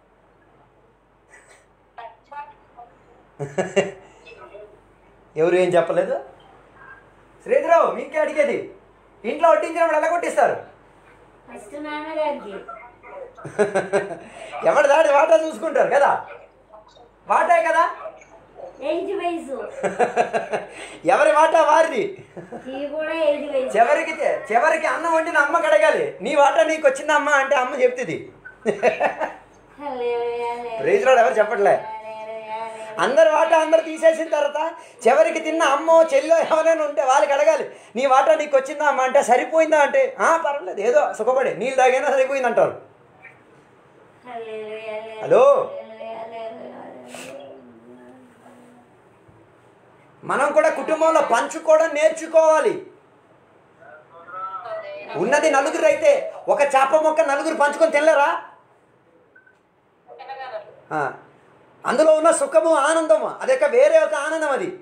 ఎవరు ఏం చెప్పలేదు శ్రీధరావు మీకే అడిగేది ఇంట్లో వడ్డించినప్పుడు ఎలా కొట్టిస్తారు ఫస్ట్ నాన్నగారికి ఎవరి దాడి వాటా చూసుకుంటారు కదా వాటే కదా ఎయిట్ వయసు ఎవరి వాటా వారిది ఈ కూడా ఎయిట్ వయసు చివరికి చివరికి అన్నం వండిన అమ్మకి అడగాలి నీ వాటా నీకు వచ్చిందా అమ్మ అంటే అమ్మ చెప్తుంది రైతురాడు ఎవరు చెప్పట్లే అందరి వాటా అందరు తీసేసిన తర్వాత చివరికి తిన్న అమ్మో చెల్లో ఎవరైనా ఉంటే వాళ్ళకి అడగాలి నీ వాటా నీకు వచ్చిందా అమ్మ అంటే సరిపోయిందా అంటే ఆ పర్వాలేదు ఏదో సుఖపడి నీళ్ళు తాగైనా సరిపోయింది అంటారు హలో మనం కూడా కుటుంబంలో పంచుకోవడం నేర్చుకోవాలి ఉన్నది నలుగురు అయితే ఒక చేప మొక్క నలుగురు పంచుకొని తినలేరా ఆ, అందులో ఉన్న సుఖము ఆనందము అదొక వేరే ఒక ఆనందం అది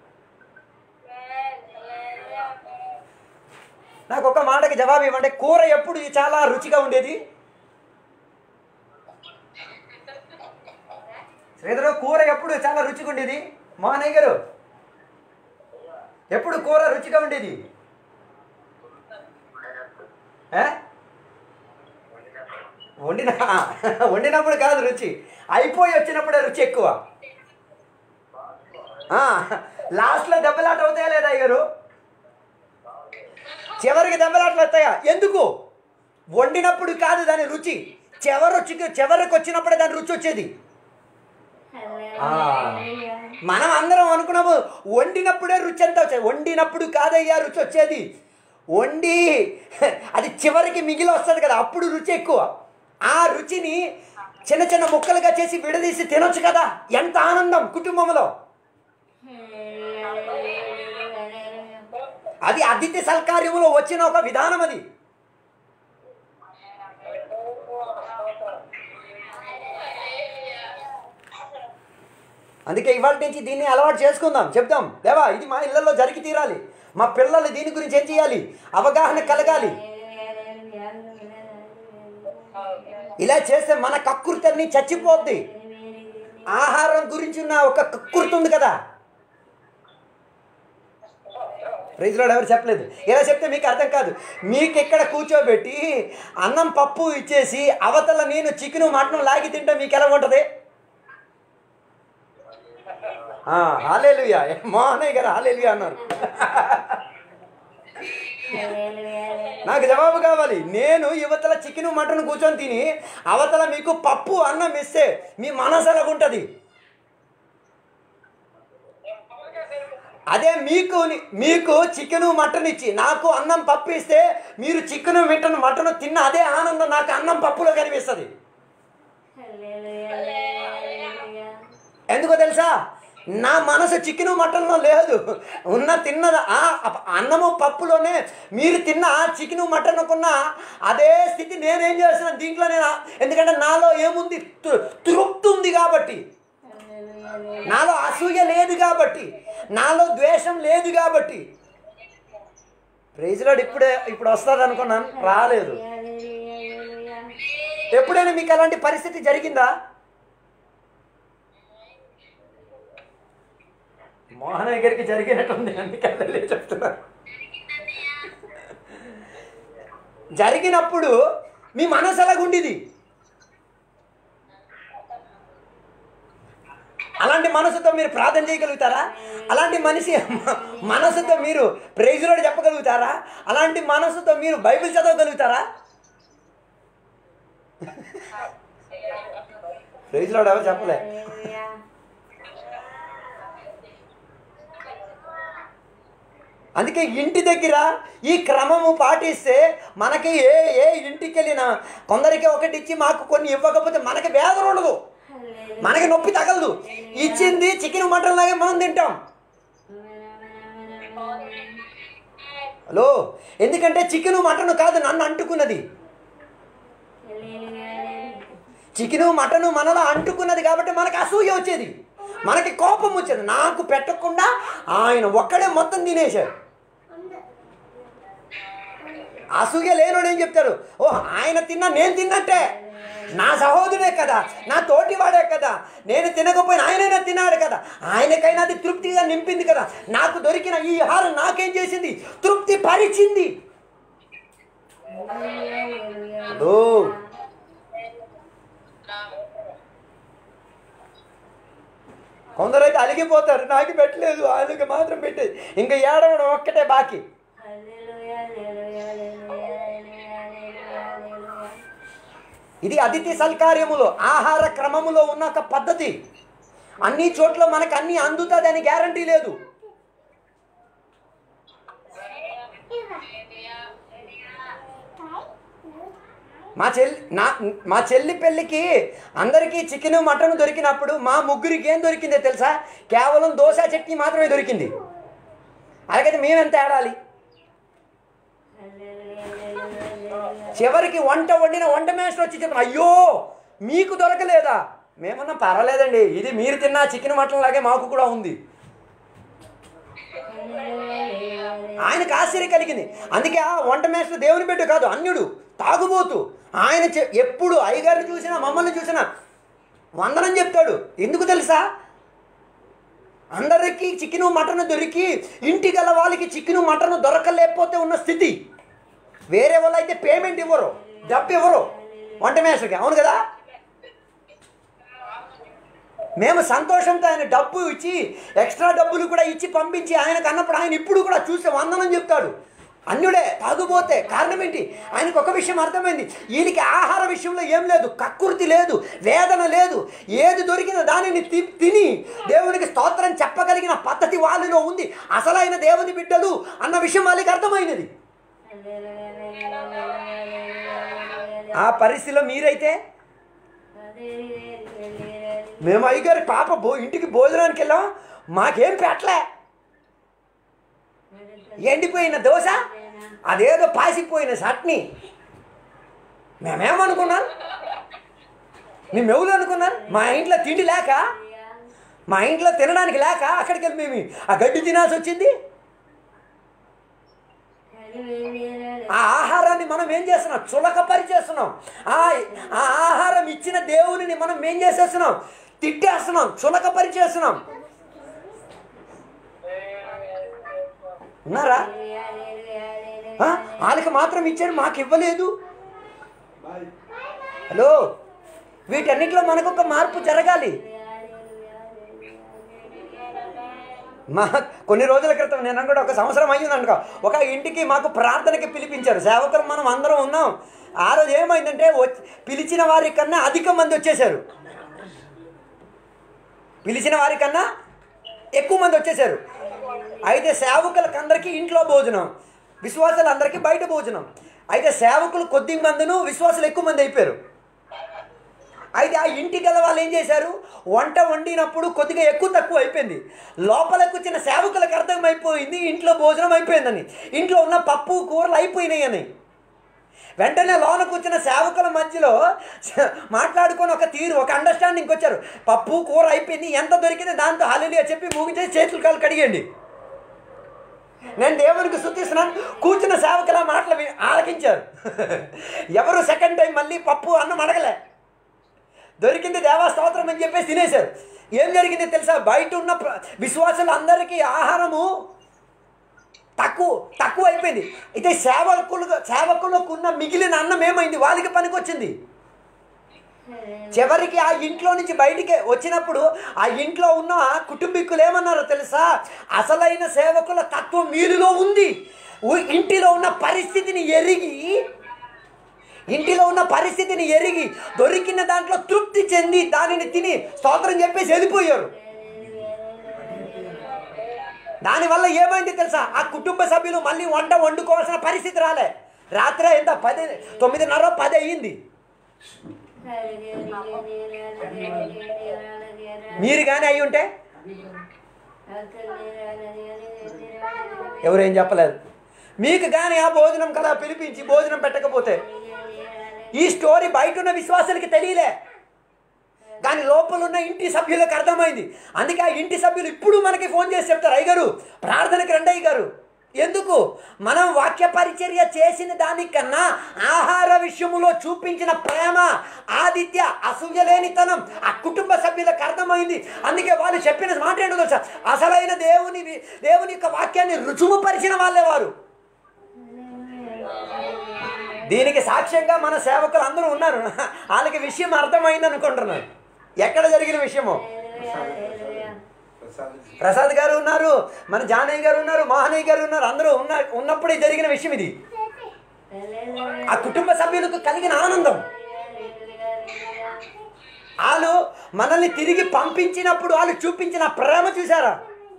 నాకు ఒక మాటకి జవాబు ఇవ్వండి కూర ఎప్పుడు చాలా రుచిగా ఉండేది శ్రీధరు కూర ఎప్పుడు చాలా రుచిగా ఉండేది మానయ్య గారు ఎప్పుడు కూర రుచిగా ఉండేది ఏ? వండిన వండినప్పుడు కాదు రుచి అయిపోయి వచ్చినప్పుడే రుచి ఎక్కువ ఆ, లాస్ట్లో దెబ్బలాట అవుతాయా లేదా అయ్యారు చివరికి దెబ్బలాటలు వస్తాయా ఎందుకు వండినప్పుడు కాదు దాని రుచి చివరి రుచికి చివరికి వచ్చినప్పుడే దాని రుచి వచ్చేది ఆ. మనం అందరం అనుకున్నాము వండినప్పుడే రుచి అంతా వచ్చేది వండినప్పుడు కాదయ్యా రుచి వచ్చేది వండి అది చివరికి మిగిలి వస్తుంది కదా అప్పుడు రుచి ఎక్కువ ఆ రుచిని చిన్న చిన్న ముక్కలుగా చేసి విడదీసి తినొచ్చు కదా ఎంత ఆనందం కుటుంబంలో అది అతిథి సల్కార్యములో వచ్చిన ఒక విధానం అది అందుకే ఇవాళ నుంచి దీన్ని అలవాటు చేసుకుందాం చెప్దాం దేవా ఇది మా ఇళ్లలో జరిగి తీరాలి మా పిల్లలు దీని గురించి ఏం చేయాలి అవగాహన కలగాలి ఇలా చేస్తే మన కక్కుర్తన్ని చచ్చిపోద్ది ఆహారం గురించి ఉన్న ఒక కక్కుర్తి ఉంది కదా ప్రైజ్లో ఎవరు చెప్పలేదు ఇలా చెప్తే మీకు అర్థం కాదు మీకు ఇక్కడ కూర్చోబెట్టి అన్నం పప్పు ఇచ్చేసి అవతల నేను చికెను మటన్ లాగి తింటే మీకు ఎలా ఉంటుంది హాలేలుయా మోహనయ్య గారు హాలేలుయా అన్నారు నాకు జవాబు కావాలి నేను యువతల చికెన్ మటన్ కూర్చొని తిని అవతల మీకు పప్పు అన్నం ఇస్తే మీ మనసు ఎలాగుంటుంది అదే మీకు మీకు చికెను మటన్ ఇచ్చి నాకు అన్నం పప్పు ఇస్తే మీరు చికెను మటన్ మటన్ తిన్న అదే ఆనందం నాకు అన్నం పప్పులో కనిపిస్తుంది ఎందుకో తెలుసా నా మనసు చికెను మటన్లో లేదు ఉన్న తిన్న ఆ అన్నము పప్పులోనే మీరు తిన్న చికెను మటన్కున్న అదే స్థితి నేనేం చేస్తున్నాను దీంట్లో నేను ఎందుకంటే నాలో ఏముంది తృ- తృప్తి ఉంది కాబట్టి నాలో అసూయ లేదు కాబట్టి నాలో ద్వేషం లేదు కాబట్టి ప్రైజ్లాడు ఇప్పుడే ఇప్పుడు వస్తుంది అనుకున్నాను రాలేదు ఎప్పుడైనా మీకు అలాంటి పరిస్థితి జరిగిందా మోహన్ గారికి జరిగినట్టుంది అందుకని చెప్తున్నా జరిగినప్పుడు మీ మనసు ఎలాగుండేది అలాంటి మనసుతో మీరు ప్రార్థన చేయగలుగుతారా అలాంటి మనిషి మనసుతో మీరు ప్రైజ్లోడ్ చెప్పగలుగుతారా అలాంటి మనసుతో మీరు బైబిల్ చదవగలుగుతారా ప్రైజ్లోడ్ ఎవరు చెప్పలే అందుకే ఇంటి దగ్గర ఈ క్రమము పాటిస్తే మనకి ఏ ఏ ఇంటికి వెళ్ళినా కొందరికి ఒకటి ఇచ్చి మాకు కొన్ని ఇవ్వకపోతే మనకి వేదన ఉండదు మనకి నొప్పి తగలదు ఇచ్చింది చికెన్ మటన్ లాగే మనం తింటాం హలో ఎందుకంటే చికెన్ మటన్ కాదు నన్ను అంటుకున్నది చికెను మటను మనలో అంటుకున్నది కాబట్టి మనకి అసూయ వచ్చేది మనకి కోపం వచ్చేది నాకు పెట్టకుండా ఆయన ఒక్కడే మొత్తం తినేశాడు అసూయ లేనోడు ఏం చెప్తాడు ఓ ఆయన తిన్నా నేను తిన్నట్టే నా సహోదరుడే కదా నా తోటివాడే కదా నేను తినకపోయినా ఆయనైనా తిన్నాడు కదా ఆయనకైనా అది తృప్తిగా నింపింది కదా నాకు దొరికిన ఈ ఆహారం నాకేం చేసింది తృప్తి పరిచింది హలో కొందరైతే అలిగిపోతారు నాకు పెట్టలేదు ఆయనకి మాత్రం పెట్టేది ఇంకా ఏడవడం ఒక్కటే బాకీ ఇది అతిథి సల్కార్యములో ఆహార క్రమములో ఉన్న ఒక పద్ధతి అన్ని చోట్ల మనకు అన్ని అందుతుంది అని గ్యారంటీ లేదు మా చెల్లి నా మా చెల్లి పెళ్ళికి అందరికీ చికెన్ మటన్ దొరికినప్పుడు మా ముగ్గురికి ఏం దొరికిందో తెలుసా కేవలం దోశ చట్నీ మాత్రమే దొరికింది అలాగైతే మేమెంత ఆడాలి చివరికి వంట వండిన వంట మేస్టర్ వచ్చి చెప్పిన అయ్యో మీకు దొరకలేదా మేమన్నా పర్వాలేదండి ఇది మీరు తిన్న చికెన్ మటన్ లాగే మాకు కూడా ఉంది ఆయనకు ఆశ్చర్యం కలిగింది అందుకే ఆ వంట మేస్టర్ దేవుని బిడ్డ కాదు అన్యుడు తాగుబోతు ఆయన చె- ఎప్పుడు అయ్యగారిని చూసినా మమ్మల్ని చూసినా వందనం చెప్తాడు ఎందుకు తెలుసా అందరికీ చికెను మటన్ దొరికి ఇంటి గల వాళ్ళకి చికెను మటన్ దొరకలేకపోతే ఉన్న స్థితి వేరే వాళ్ళు అయితే పేమెంట్ ఇవ్వరు డబ్బు ఇవ్వరు వంట మేస్టర్కి అవును కదా మేము సంతోషంతో ఆయన డబ్బు ఇచ్చి ఎక్స్ట్రా డబ్బులు కూడా ఇచ్చి పంపించి ఆయనకు అన్నప్పుడు ఆయన ఇప్పుడు కూడా చూస్తే వందనం చెప్తాడు అన్యుడే తాగుపోతే కారణం ఏంటి ఆయనకు ఒక విషయం అర్థమైంది వీళ్ళకి ఆహార విషయంలో ఏం లేదు కక్కుర్తి లేదు వేదన లేదు ఏది దొరికిన దానిని తి- తిని దేవునికి స్తోత్రం చెప్పగలిగిన పద్ధతి వాళ్ళలో ఉంది అసలైన దేవుని బిడ్డలు అన్న విషయం వాళ్ళకి అర్థమైనది ఆ పరిస్థితిలో మీరైతే మేము అయ్యగారి పాప భో ఇంటికి భోజనానికి వెళ్ళాం మాకేం పెట్టలే ఎండిపోయిన దోశ అదేదో పాసిపోయిన చట్నీ మేమేమనుకున్నాం మేము ఎవరు అనుకున్నాం మా ఇంట్లో తిండి లేక మా ఇంట్లో తినడానికి లేక అక్కడికి వెళ్ళి మేము ఆ గడ్డి తినాల్సి వచ్చింది ఆ ఆహారాన్ని మనం ఏం చేస్తున్నాం చులకపరి చేస్తున్నాం ఆ ఆ ఆహారం ఇచ్చిన దేవునిని మనం ఏం చేసేస్తున్నాం తిట్టేస్తున్నాం చులకపరి చేస్తున్నాం ఉన్నారా ఆ? వాళ్ళకి మాత్రం ఇచ్చాడు మాకు ఇవ్వలేదు హలో వీటన్నిటిలో మనకు ఒక మార్పు జరగాలి మా కొన్ని రోజుల క్రితం నేను కూడా ఒక సంవత్సరం అయ్యింది అనుకో ఒక ఇంటికి మాకు ప్రార్థనకి పిలిపించారు సేవకులు మనం అందరం ఉన్నాం ఆ రోజు ఏమైందంటే వచ్చి- పిలిచిన వారి కన్నా అధిక మంది వచ్చేసారు పిలిచిన వారి కన్నా ఎక్కువ మంది వచ్చేసారు అయితే సేవకులకు అందరికీ ఇంట్లో భోజనం విశ్వాసాలు అందరికీ బయట భోజనం అయితే సేవకులు కొద్ది మందిను విశ్వాసాలు ఎక్కువ మంది అయిపోయారు అయితే ఆ ఇంటి గల వాళ్ళు ఏం చేశారు వంట వండినప్పుడు కొద్దిగా ఎక్కువ తక్కువ అయిపోయింది లోపలకు వచ్చిన సేవకులకు అర్థమైపోయింది ఇంట్లో భోజనం అయిపోయిందని ఇంట్లో ఉన్న పప్పు కూరలు అయిపోయినాయి అని వెంటనే లోనకు వచ్చిన సేవకుల మధ్యలో స- మాట్లాడుకొని ఒక తీరు ఒక అండర్స్టాండింగ్కి వచ్చారు పప్పు కూర అయిపోయింది ఎంత దొరికింది దాంతో హాలిలియా చెప్పి ముగించేసి చేతులు కాలు కడిగండి నేను దేవునికి శుద్ధిస్తున్నాను కూర్చున్న సేవకుల మాటలు వి- ఆలకించారు ఎవరు సెకండ్ టైం మళ్ళీ పప్పు అన్నం అడగలే దొరికింది దేవా స్తోత్రం అని చెప్పేసి తినేశారు ఏం జరిగింది తెలుసా బయట ఉన్న ప్ర- విశ్వాసులు అందరికీ ఆహారము తక్కువ తక్కువ అయిపోయింది అయితే సేవకులు సేవకులకు ఉన్న మిగిలిన అన్నం ఏమైంది వాళ్ళకి పనికొచ్చింది చివరికి ఆ ఇంట్లో నుంచి బయటికి వచ్చినప్పుడు ఆ ఇంట్లో ఉన్న కుటుంబీకులు ఏమన్నారో తెలుసా అసలైన సేవకుల తత్వం మీరులో ఉంది ఉ- ఇంటిలో ఉన్న పరిస్థితిని ఎరిగి ఇంటిలో ఉన్న పరిస్థితిని ఎరిగి దొరికిన దాంట్లో తృప్తి చెంది దానిని తిని స్తోత్రం చెప్పేసి వెళ్ళిపోయారు దానివల్ల ఏమైంది తెలుసా ఆ కుటుంబ సభ్యులు మళ్ళీ వంట వండుకోవాల్సిన పరిస్థితి రాలే రాత్రి ఎంత పది తొమ్మిదిన్నర పది అయ్యింది మీరు కానీ అయి ఉంటే ఎవరేం చెప్పలేదు మీకు కానీ ఆ భోజనం కదా పిలిపించి భోజనం పెట్టకపోతే ఈ స్టోరీ బయట ఉన్న విశ్వాసాలకి తెలియలే కానీ లోపల ఉన్న ఇంటి సభ్యులకు అర్థమైంది అందుకే ఆ ఇంటి సభ్యులు ఇప్పుడు మనకి ఫోన్ చేసి చెప్తారు అయ్యగారు ప్రార్థనకి రండి అయ్యగారు ఎందుకు మనం వాక్య పరిచర్య చేసిన దానికన్నా ఆహార విషయములో చూపించిన ప్రేమ ఆదిత్య అసూయలేనితనం ఆ కుటుంబ సభ్యులకు అర్థమైంది అందుకే వాళ్ళు చెప్పిన మాట ఏంటో తెలుసా అసలైన దేవుని దేవుని యొక్క వాక్యాన్ని రుజువుపరిచిన వాళ్ళే వారు దీనికి సాక్ష్యంగా మన సేవకులు అందరూ ఉన్నారు వాళ్ళకి విషయం అర్థమైంది అనుకుంటున్నారు ఎక్కడ జరిగిన విషయము ప్రసాద్ గారు ఉన్నారు మన జానయ్య గారు ఉన్నారు మోహనయ్య గారు ఉన్నారు అందరూ ఉన్న ఉన్నప్పుడే జరిగిన విషయం ఇది ఆ కుటుంబ సభ్యులకు కలిగిన ఆనందం వాళ్ళు మనల్ని తిరిగి పంపించినప్పుడు వాళ్ళు చూపించిన ప్రేమ చూసారా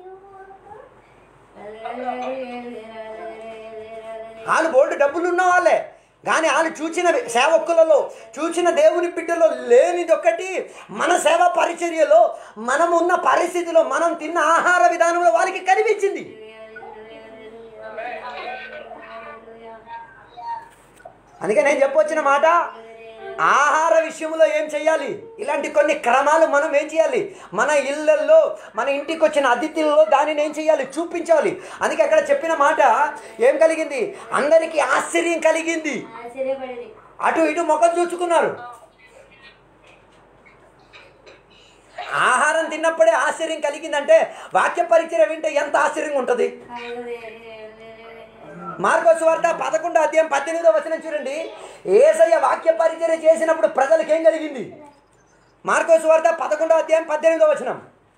వాళ్ళు బోల్డ్ డబ్బులు ఉన్న వాళ్ళే కానీ వాళ్ళు చూసిన సేవకులలో చూసిన దేవుని బిడ్డలో లేనిది ఒకటి మన సేవ పరిచర్యలో మనం ఉన్న పరిస్థితిలో మనం తిన్న ఆహార విధానంలో వాళ్ళకి కనిపించింది అందుకే నేను చెప్పొచ్చిన మాట ఆహార విషయంలో ఏం చేయాలి ఇలాంటి కొన్ని క్రమాలు మనం ఏం చేయాలి మన ఇళ్ళల్లో మన ఇంటికి వచ్చిన అతిథుల్లో దానిని ఏం చేయాలి చూపించాలి అందుకే అక్కడ చెప్పిన మాట ఏం కలిగింది అందరికీ ఆశ్చర్యం కలిగింది ఆశ్చర్యపడేది అటు ఇటు ముఖం చూచుకున్నారు ఆహారం తిన్నప్పుడే ఆశ్చర్యం కలిగిందంటే వాక్య పరిచయం వింటే ఎంత ఆశ్చర్యంగా ఉంటుంది మార్గోసు వార్త పదకొండో అధ్యాయం పద్దెనిమిదో వచనం చూడండి ఏసయ్య వాక్య పరిచర్య చేసినప్పుడు ప్రజలకు ఏం కలిగింది మార్గోసు వార్త పదకొండో అధ్యాయం పద్దెనిమిదో వచనం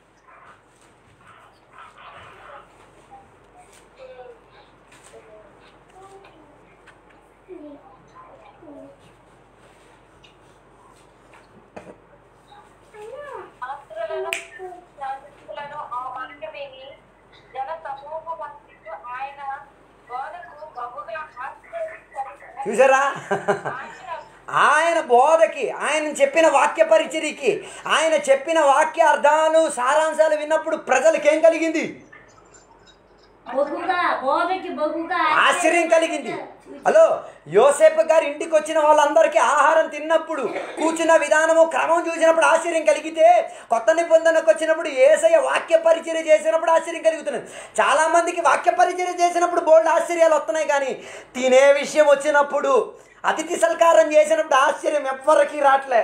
శాస్త్రులను శాస్త్రులను ఆ మాట విని జన సమూహమంతకు ఆయన బోధకు బహుగా ఆశ్చర్యపడి చూసారా ఆయన ఆయన బోధకి ఆయన చెప్పిన వాక్య పరిచర్యకి ఆయన చెప్పిన వాక్య అర్థాలు సారాంశాలు విన్నప్పుడు ప్రజలకు ఏం కలిగింది బొగ్గుగా బోధకి బొగ్గుగా ఆశ్చర్యం కలిగింది హలో యోసేపు గారి ఇంటికి వచ్చిన వాళ్ళందరికీ ఆహారం తిన్నప్పుడు కూర్చున్న విధానము క్రమం చూసినప్పుడు ఆశ్చర్యం కలిగితే కొత్త నిబంధనకు వచ్చినప్పుడు ఏసయ్య వాక్య పరిచర్య చేసినప్పుడు ఆశ్చర్యం కలుగుతున్నది చాలా మందికి వాక్య పరిచర్య చేసినప్పుడు బోల్డ్ ఆశ్చర్యాలు వస్తున్నాయి కానీ తినే విషయం వచ్చినప్పుడు అతిథి సల్కారం చేసినప్పుడు ఆశ్చర్యం ఎవ్వరికి రావట్లే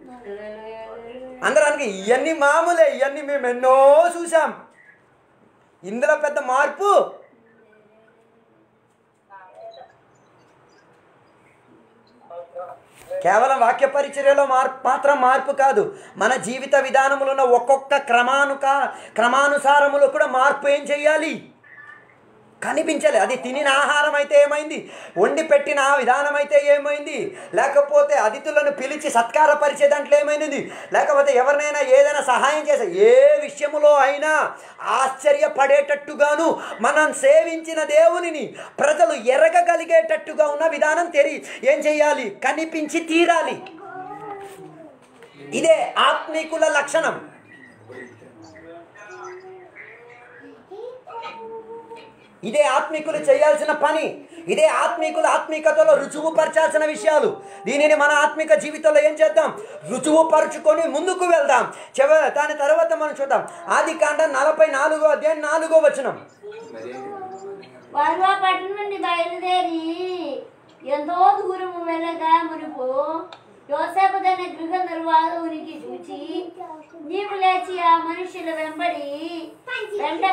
అందరూ అనుకు ఇవన్నీ మామూలే ఇవన్నీ మేము ఎన్నో చూసాం ఇందులో పెద్ద మార్పు కేవలం వాక్య పరిచర్యలో మార్పు మాత్రం మార్పు కాదు మన జీవిత విధానంలో ఉన్న ఒక్కొక్క క్రమానుక క్రమానుసారములో కూడా మార్పు ఏం చేయాలి కనిపించాలి అది తినిన ఆహారం అయితే ఏమైంది వండి పెట్టిన ఆ విధానం అయితే ఏమైంది లేకపోతే అతిథులను పిలిచి సత్కారపరిచే దాంట్లో ఏమైనది లేకపోతే ఎవరినైనా ఏదైనా సహాయం చేసే ఏ విషయములో అయినా ఆశ్చర్యపడేటట్టుగాను మనం సేవించిన దేవునిని ప్రజలు ఎరగగలిగేటట్టుగా ఉన్న విధానం తెరి ఏం చేయాలి కనిపించి తీరాలి ఇదే ఆత్మీకుల లక్షణం ఇదే ఆత్మీకులు చేయాల్సిన పని ఇదే ఆత్మీకులు ఆత్మీకతలో రుజువు పరచాల్సిన విషయాలు దీనిని మన ఆత్మిక జీవితంలో ఏం చేద్దాం రుజువు పరుచుకొని ముందుకు వెళ్దాం చివ దాని తర్వాత మనం చూద్దాం ఆది కాండ నలభై నాలుగో అధ్యాయం నాలుగో వచనం వారు ఆ పట్టణం నుండి బయలుదేరి ఎంతో దూరము వెళ్ళగా మునుపు యోసేపు తన గృహ నిర్వాహకునికి చూచి నీవు లేచి ఆ మనుషుల వెంబడి వెంట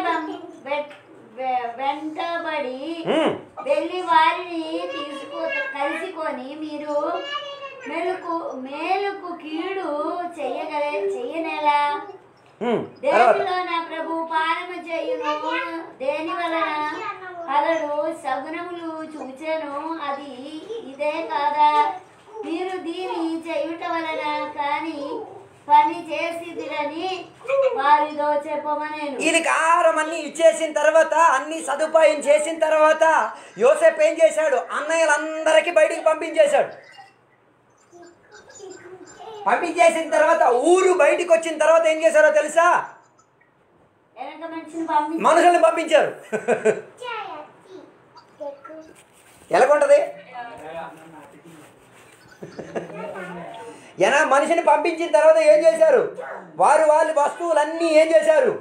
వెంటబడి హ్మ్. వెళ్ళి వారిని తీసుకో కలుసుకొని మీరు మేలుకు మేలుకు కీడు చెయ్యగల చెయ్యనేలా హ్మ్. తర్వాత దేనిలో నా ప్రభు పానము చేయును దేని వలన కలడు సగునములు చూచెను అది ఇదే కాదా మీరు దీని చేయుట వలన కాని పని చేసిదిరని వారితో చెప్పమనేను వీళ్ళకి ఆహారం అన్ని ఇచ్చేసిన తర్వాత అన్ని సదుపాయం చేసిన తర్వాత యోసేపు ఏం చేశాడు అన్నయ్యలందరికీ బయటికి పంపించేశాడు పంపించేసిన తర్వాత ఊరు బయటికి వచ్చిన తర్వాత ఏం చేశారో తెలుసా వెనక మనిషిని పంపించి మనుషుల్ని పంపించారు ఎలాగుంటది ఎనా మనిషిని పంపించిన తర్వాత ఏం చేశారు వారు వాళ్ళ వస్తువులన్నీ ఏం చేశారు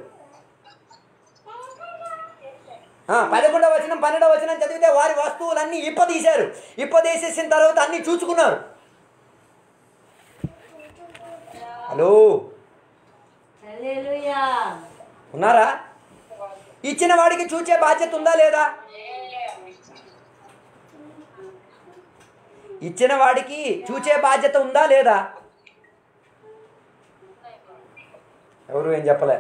ఆ, పదకొండవ వచనం పన్నెండవ వచనం చదివితే వారి వస్తువులన్నీ ఇప్పదీశారు ఇప్పదీసేసిన తర్వాత అన్ని చూసుకున్నారు హలో హల్లెలూయా ఉన్నారా ఇచ్చిన వాడికి చూచే బాధ్యత ఉందా లేదా ఇచ్చిన వాడికి చూచే బాధ్యత ఉందా లేదా ఎవరు ఏం చెప్పలే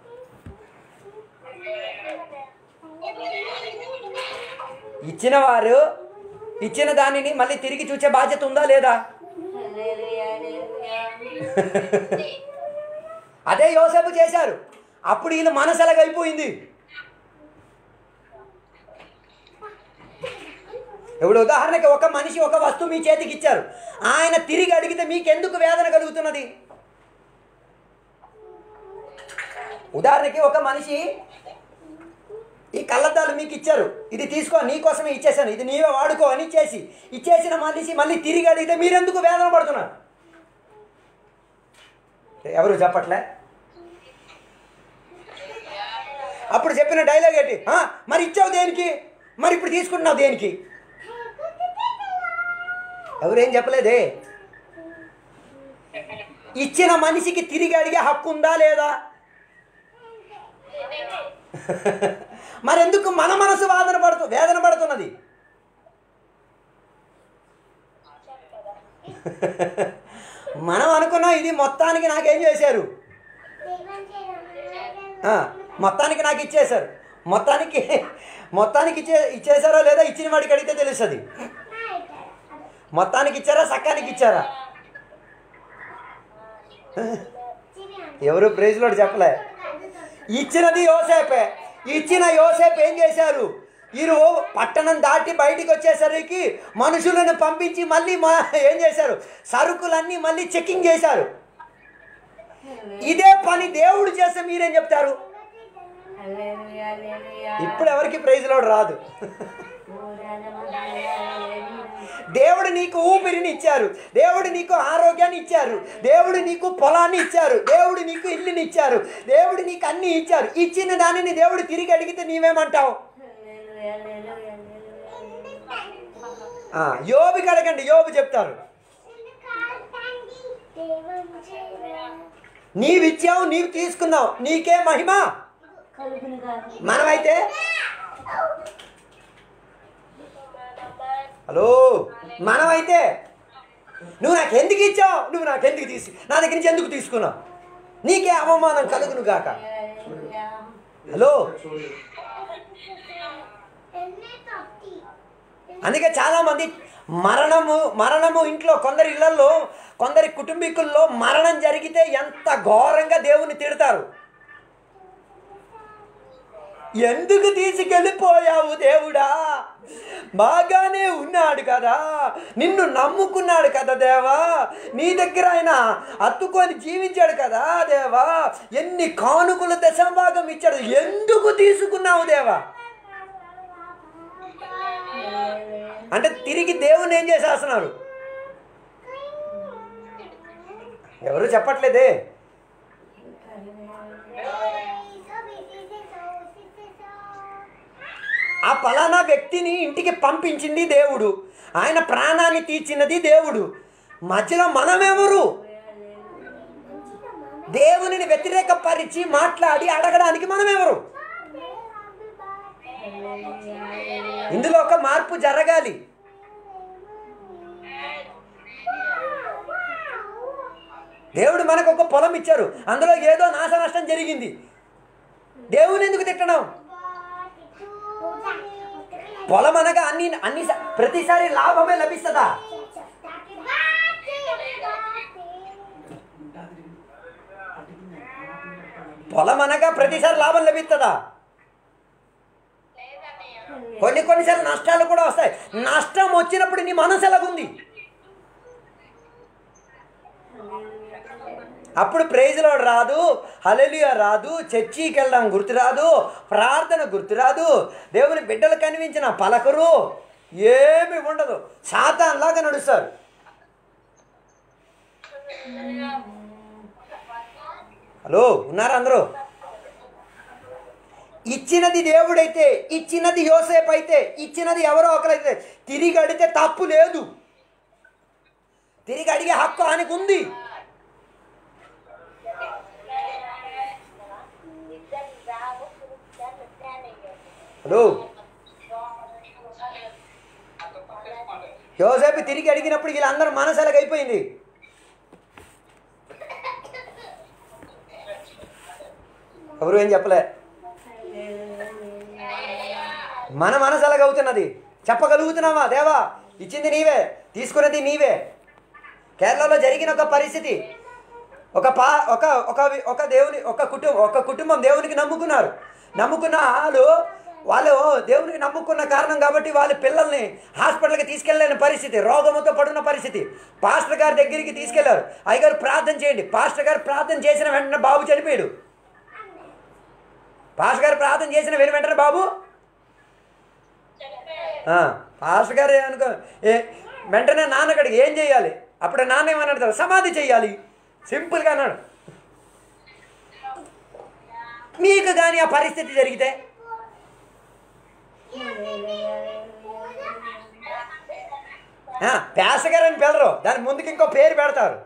ఇచ్చిన వారు ఇచ్చిన దానిని మళ్ళీ తిరిగి చూచే బాధ్యత ఉందా లేదా హల్లెలూయా హల్లెలూయా అదే యోసేపు చేశారు అప్పుడు వీళ్ళు మనసెలగైపోయింది ఇప్పుడు ఉదాహరణకి ఒక మనిషి ఒక వస్తువు మీ చేతికి ఇచ్చారు ఆయన తిరిగి అడిగితే మీకెందుకు వేదన కలుగుతున్నది ఉదాహరణకి ఒక మనిషి ఈ కళ్ళద్దాలు మీకు ఇచ్చారు ఇది తీసుకో నీకోసమే ఇచ్చేసాను ఇది నీవే వాడుకో అని ఇచ్చేసి ఇచ్చేసిన మనిషి మళ్ళీ తిరిగి అడిగితే మీరెందుకు వేదన పడుతున్నారు ఎవరు చెప్పట్లే అప్పుడు చెప్పిన డైలాగ్ ఏంటి "ఆ, మరి ఇచ్చావు దేనికి మరి ఇప్పుడు తీసుకుంటున్నావు దేనికి ఎవరేం చెప్పలేదే ఇచ్చిన మనిషికి తిరిగి అడిగే హక్కు ఉందా లేదా మరెందుకు మన మనసు వాదన పడుతూ వేదన పడుతున్నది మనం అనుకున్నాం ఇది మొత్తానికి నాకేం చేశారు ఆ, మొత్తానికి నాకు ఇచ్చేశారు మొత్తానికి మొత్తానికి ఇచ్చే ఇచ్చేసారో లేదా ఇచ్చిన వాడికి అడిగితే తెలుస్తుంది మొత్తానికి ఇచ్చారా సక్కానికి ఇచ్చారా ఎవరు ప్రైజ్లో చెప్పలే ఇచ్చినది యోసేపే ఇచ్చిన యోసేపు ఏం చేశారు వీరు పట్టణం దాటి బయటికి వచ్చేసరికి మనుషులను పంపించి మళ్ళీ మా- ఏం చేశారు సరుకులన్నీ మళ్ళీ చెకింగ్ చేశారు ఇదే పని దేవుడు చేస్తే మీరేం చెప్తారు హల్లెలూయా హల్లెలూయా ఇప్పుడు ఎవరికి ప్రైజ్ లోడ్ రాదు హల్లెలూయా దేవుడు నీకు ఊపిరిని ఇచ్చారు దేవుడు నీకు ఆరోగ్యాన్ని ఇచ్చారు దేవుడు నీకు పొలాన్ని ఇచ్చారు దేవుడు నీకు ఇల్లుని ఇచ్చారు దేవుడు నీకు అన్ని ఇచ్చారు ఇచ్చిన దానిని దేవుడు తిరిగి అడిగితే నీవేమంటావు హల్లెలూయా హల్లెలూయా ఆ, యోబుకి అడగండి యోబు చెప్తారు నీవిచ్చావు నీవు తీసుకున్నావు నీకే మహిమ కలుగును గాక మనమైతే హలో మనమైతే నువ్వు నాకు ఎందుకు ఇచ్చావు నువ్వు నాకు ఎందుకు తీసి నా దగ్గర నుంచి ఎందుకు తీసుకున్నావు నీకే అవమానం కలుగును గాక హలో అందుకే చాలామంది మరణము మరణము ఇంట్లో కొందరి ఇళ్లలో కొందరి కుటుంబీకుల్లో మరణం జరిగితే ఎంత ఘోరంగా దేవుని తిడతారు ఎందుకు తీసుకెళ్ళిపోయావు దేవుడా బాగానే ఉన్నాడు కదా నిన్ను నమ్ముకున్నాడు కదా దేవా నీ దగ్గర ఆయన అత్తుకొని జీవించాడు కదా దేవా ఎన్ని కానుకలు దశంభాగం ఇచ్చాడు ఎందుకు తీసుకున్నావు దేవా అంటే తిరిగి దేవుని ఏం చేసేస్తున్నారు ఎవరు చెప్పట్లేదే ఆ పలానా వ్యక్తిని ఇంటికి పంపించింది దేవుడు ఆయన ప్రాణాన్ని తీర్చినది దేవుడు మధ్యలో మనమెవరు దేవునిని వ్యతిరేకపరిచి మాట్లాడి అడగడానికి మనమెవరు ఇందులో ఒక మార్పు జరగాలి దేవుడు మనకు ఒక పొలం ఇచ్చారు అందులో ఏదో నాశ నష్టం జరిగింది దేవుని ఎందుకు తిట్టడం పొలం అనగా అన్ని అన్ని స- ప్రతిసారి లాభమే లభిస్తుందా పొలం అనగా ప్రతిసారి లాభం లభిస్తుందా కొన్ని కొన్నిసార్లు నష్టాలు కూడా వస్తాయి నష్టం వచ్చినప్పుడు నీ మనసు ఎలాగుంది అప్పుడు ప్రైజ్లో రాదు హలెలియా రాదు చర్చికి వెళ్ళడం గుర్తురాదు ప్రార్థన గుర్తురాదు దేవుని బిడ్డలు కనిపించిన పలకరు ఏమి ఉండదు సాతాన్లాగా నడుస్తారు హలో ఉన్నారా అందరూ ఇచ్చినది దేవుడైతే ఇచ్చినది యోసేపు అయితే ఇచ్చినది ఎవరో ఒకరైతే తిరిగి అడిగితే తప్పు లేదు తిరిగి అడిగే హక్కు ఆయనకు ఉంది హలో యోసేపు తిరిగి అడిగినప్పుడు వీళ్ళందరూ మనసు ఎలాగైపోయింది ఎవరు ఏం చెప్పలే మన మనసు ఎలాగవుతున్నది చెప్పగలుగుతున్నావా దేవా ఇచ్చింది నీవే తీసుకున్నది నీవే కేరళలో జరిగిన ఒక పరిస్థితి ఒక పా ఒక ఒక ఒక దేవుని ఒక కుటుంబం ఒక కుటుంబం దేవునికి నమ్ముకున్నారు నమ్ముకున్న వాళ్ళు వాళ్ళు దేవునికి నమ్ముకున్న కారణం కాబట్టి వాళ్ళ పిల్లల్ని హాస్పిటల్కి తీసుకెళ్ళలేని పరిస్థితి రోగముతో పడున్న పరిస్థితి పాస్టర్ గారి దగ్గరికి తీసుకెళ్లారు అయ్యగారు ప్రార్థన చేయండి పాస్టర్ గారు ప్రార్థన చేసిన వెంటనే బాబు చనిపోయాడు పాస్టర్ గారు ప్రార్థన చేసిన వెను వెంటనే బాబు ఆ, పాస్టర్ గారు అనుకో ఏ వెంటనే నాన్నగడికి ఏం చేయాలి అప్పుడు నాన్న ఏమన్నాడు సమాధి చేయాలి సింపుల్గా అన్నాడు మీకు కానీ ఆ పరిస్థితి జరిగితే ఆ, పాస్టర్ గారు అని పిలరు దాని ముందుకి ఇంకో పేరు పెడతారు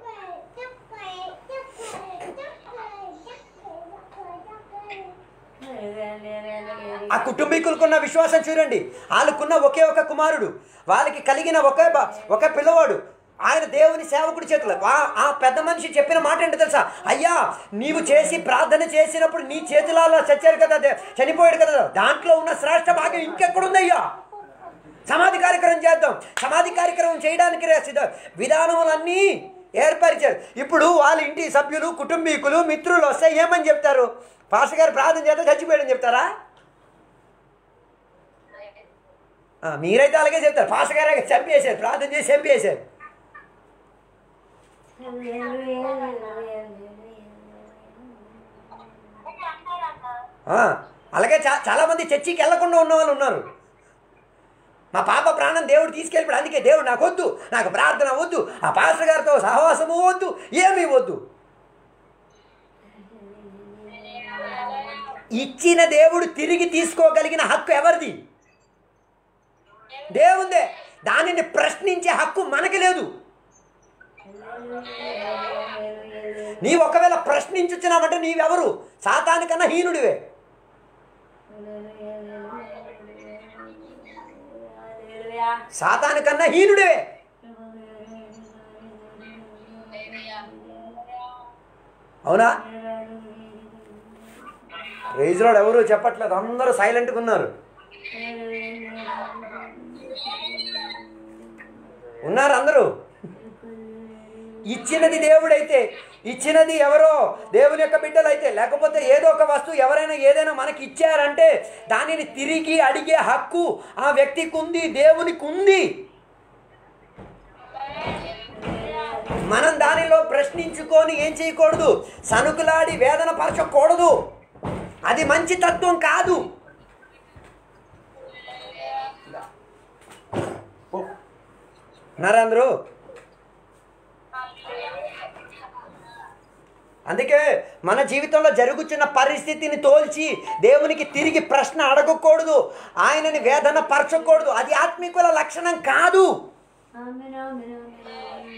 ఆ కుటుంబీకులకున్న విశ్వాసం చూడండి వాళ్ళకున్న ఒకే ఒక కుమారుడు వాళ్ళకి కలిగిన ఒకే బ- ఒక పిల్లవాడు ఆయన దేవుని సేవకుడి చేతులు ఆ- ఆ పెద్ద మనిషి చెప్పిన మాట ఏంటో తెలుసా అయ్యా నీవు చేసి ప్రార్థన చేసినప్పుడు నీ చేతులలో చచ్చారు కదా దే- చనిపోయాడు కదా దాంట్లో ఉన్న శ్రేష్ఠ భాగ్యం ఇంకెక్కడుందయ్యా సమాధి కార్యక్రమం చేద్దాం సమాధి కార్యక్రమం చేయడానికి రే- సిద్ధ- విధానములన్నీ ఏర్పరిచారు ఇప్పుడు వాళ్ళ ఇంటి సభ్యులు కుటుంబీకులు మిత్రులు వస్తే ఏమని చెప్తారు పాస్టర్ గారు ప్రార్థన చేస్తే చచ్చిపోయాడని చెప్తారా ఆ, మీరైతే అలాగే చెప్తారు పాస్టర్ గారే చంపేశారు ప్రార్థన చేసి చంపేశారు ఆ, అలాగే చా చాలామంది చర్చికి వెళ్లకుండా ఉన్న వాళ్ళు ఉన్నారు మా పాప ప్రాణం దేవుడు తీసుకెళ్ళిపోయాడు అందుకే దేవుడు నాకు వద్దు నాకు ప్రార్థన వద్దు ఆ పాస్టర్ గారితో సహవాసము వద్దు ఏమీ వద్దు ఇచ్చిన దేవుడు తిరిగి తీసుకోగలిగిన హక్కు ఎవరిది దేవుందే దానిని ప్రశ్నించే హక్కు మనకి లేదు నీ ఒకవేళ ప్రశ్నించుచున్నావంటే నీవెవరు సాతానికన్నా హీనుడివే సాతానికన్నా హీనుడివే అవునా రైజ్లోడ్ ఎవరు చెప్పట్లేదు అందరూ సైలెంట్గా ఉన్నారు ఉన్నారు అందరూ ఇచ్చినది దేవుడైతే ఇచ్చినది ఎవరో దేవుని యొక్క బిడ్డలైతే లేకపోతే ఏదో ఒక వస్తువు ఎవరైనా ఏదైనా మనకి ఇచ్చారంటే దానిని తిరిగి అడిగే హక్కు ఆ వ్యక్తికి ఉంది దేవునికి ఉంది మనం దానిలో ప్రశ్నించుకొని ఏం చేయకూడదు సనుకులాడి వేదన పరచకూడదు అది మంచి తత్వం కాదు ఉన్నారా అందరూ అందుకే మన జీవితంలో జరుగుతున్న పరిస్థితిని తోల్చి దేవునికి తిరిగి ప్రశ్న అడగకూడదు ఆయనని వేదన పరచకూడదు అది ఆత్మికుల లక్షణం కాదు ఆమేన్, ఆమేన్, ఆమేన్.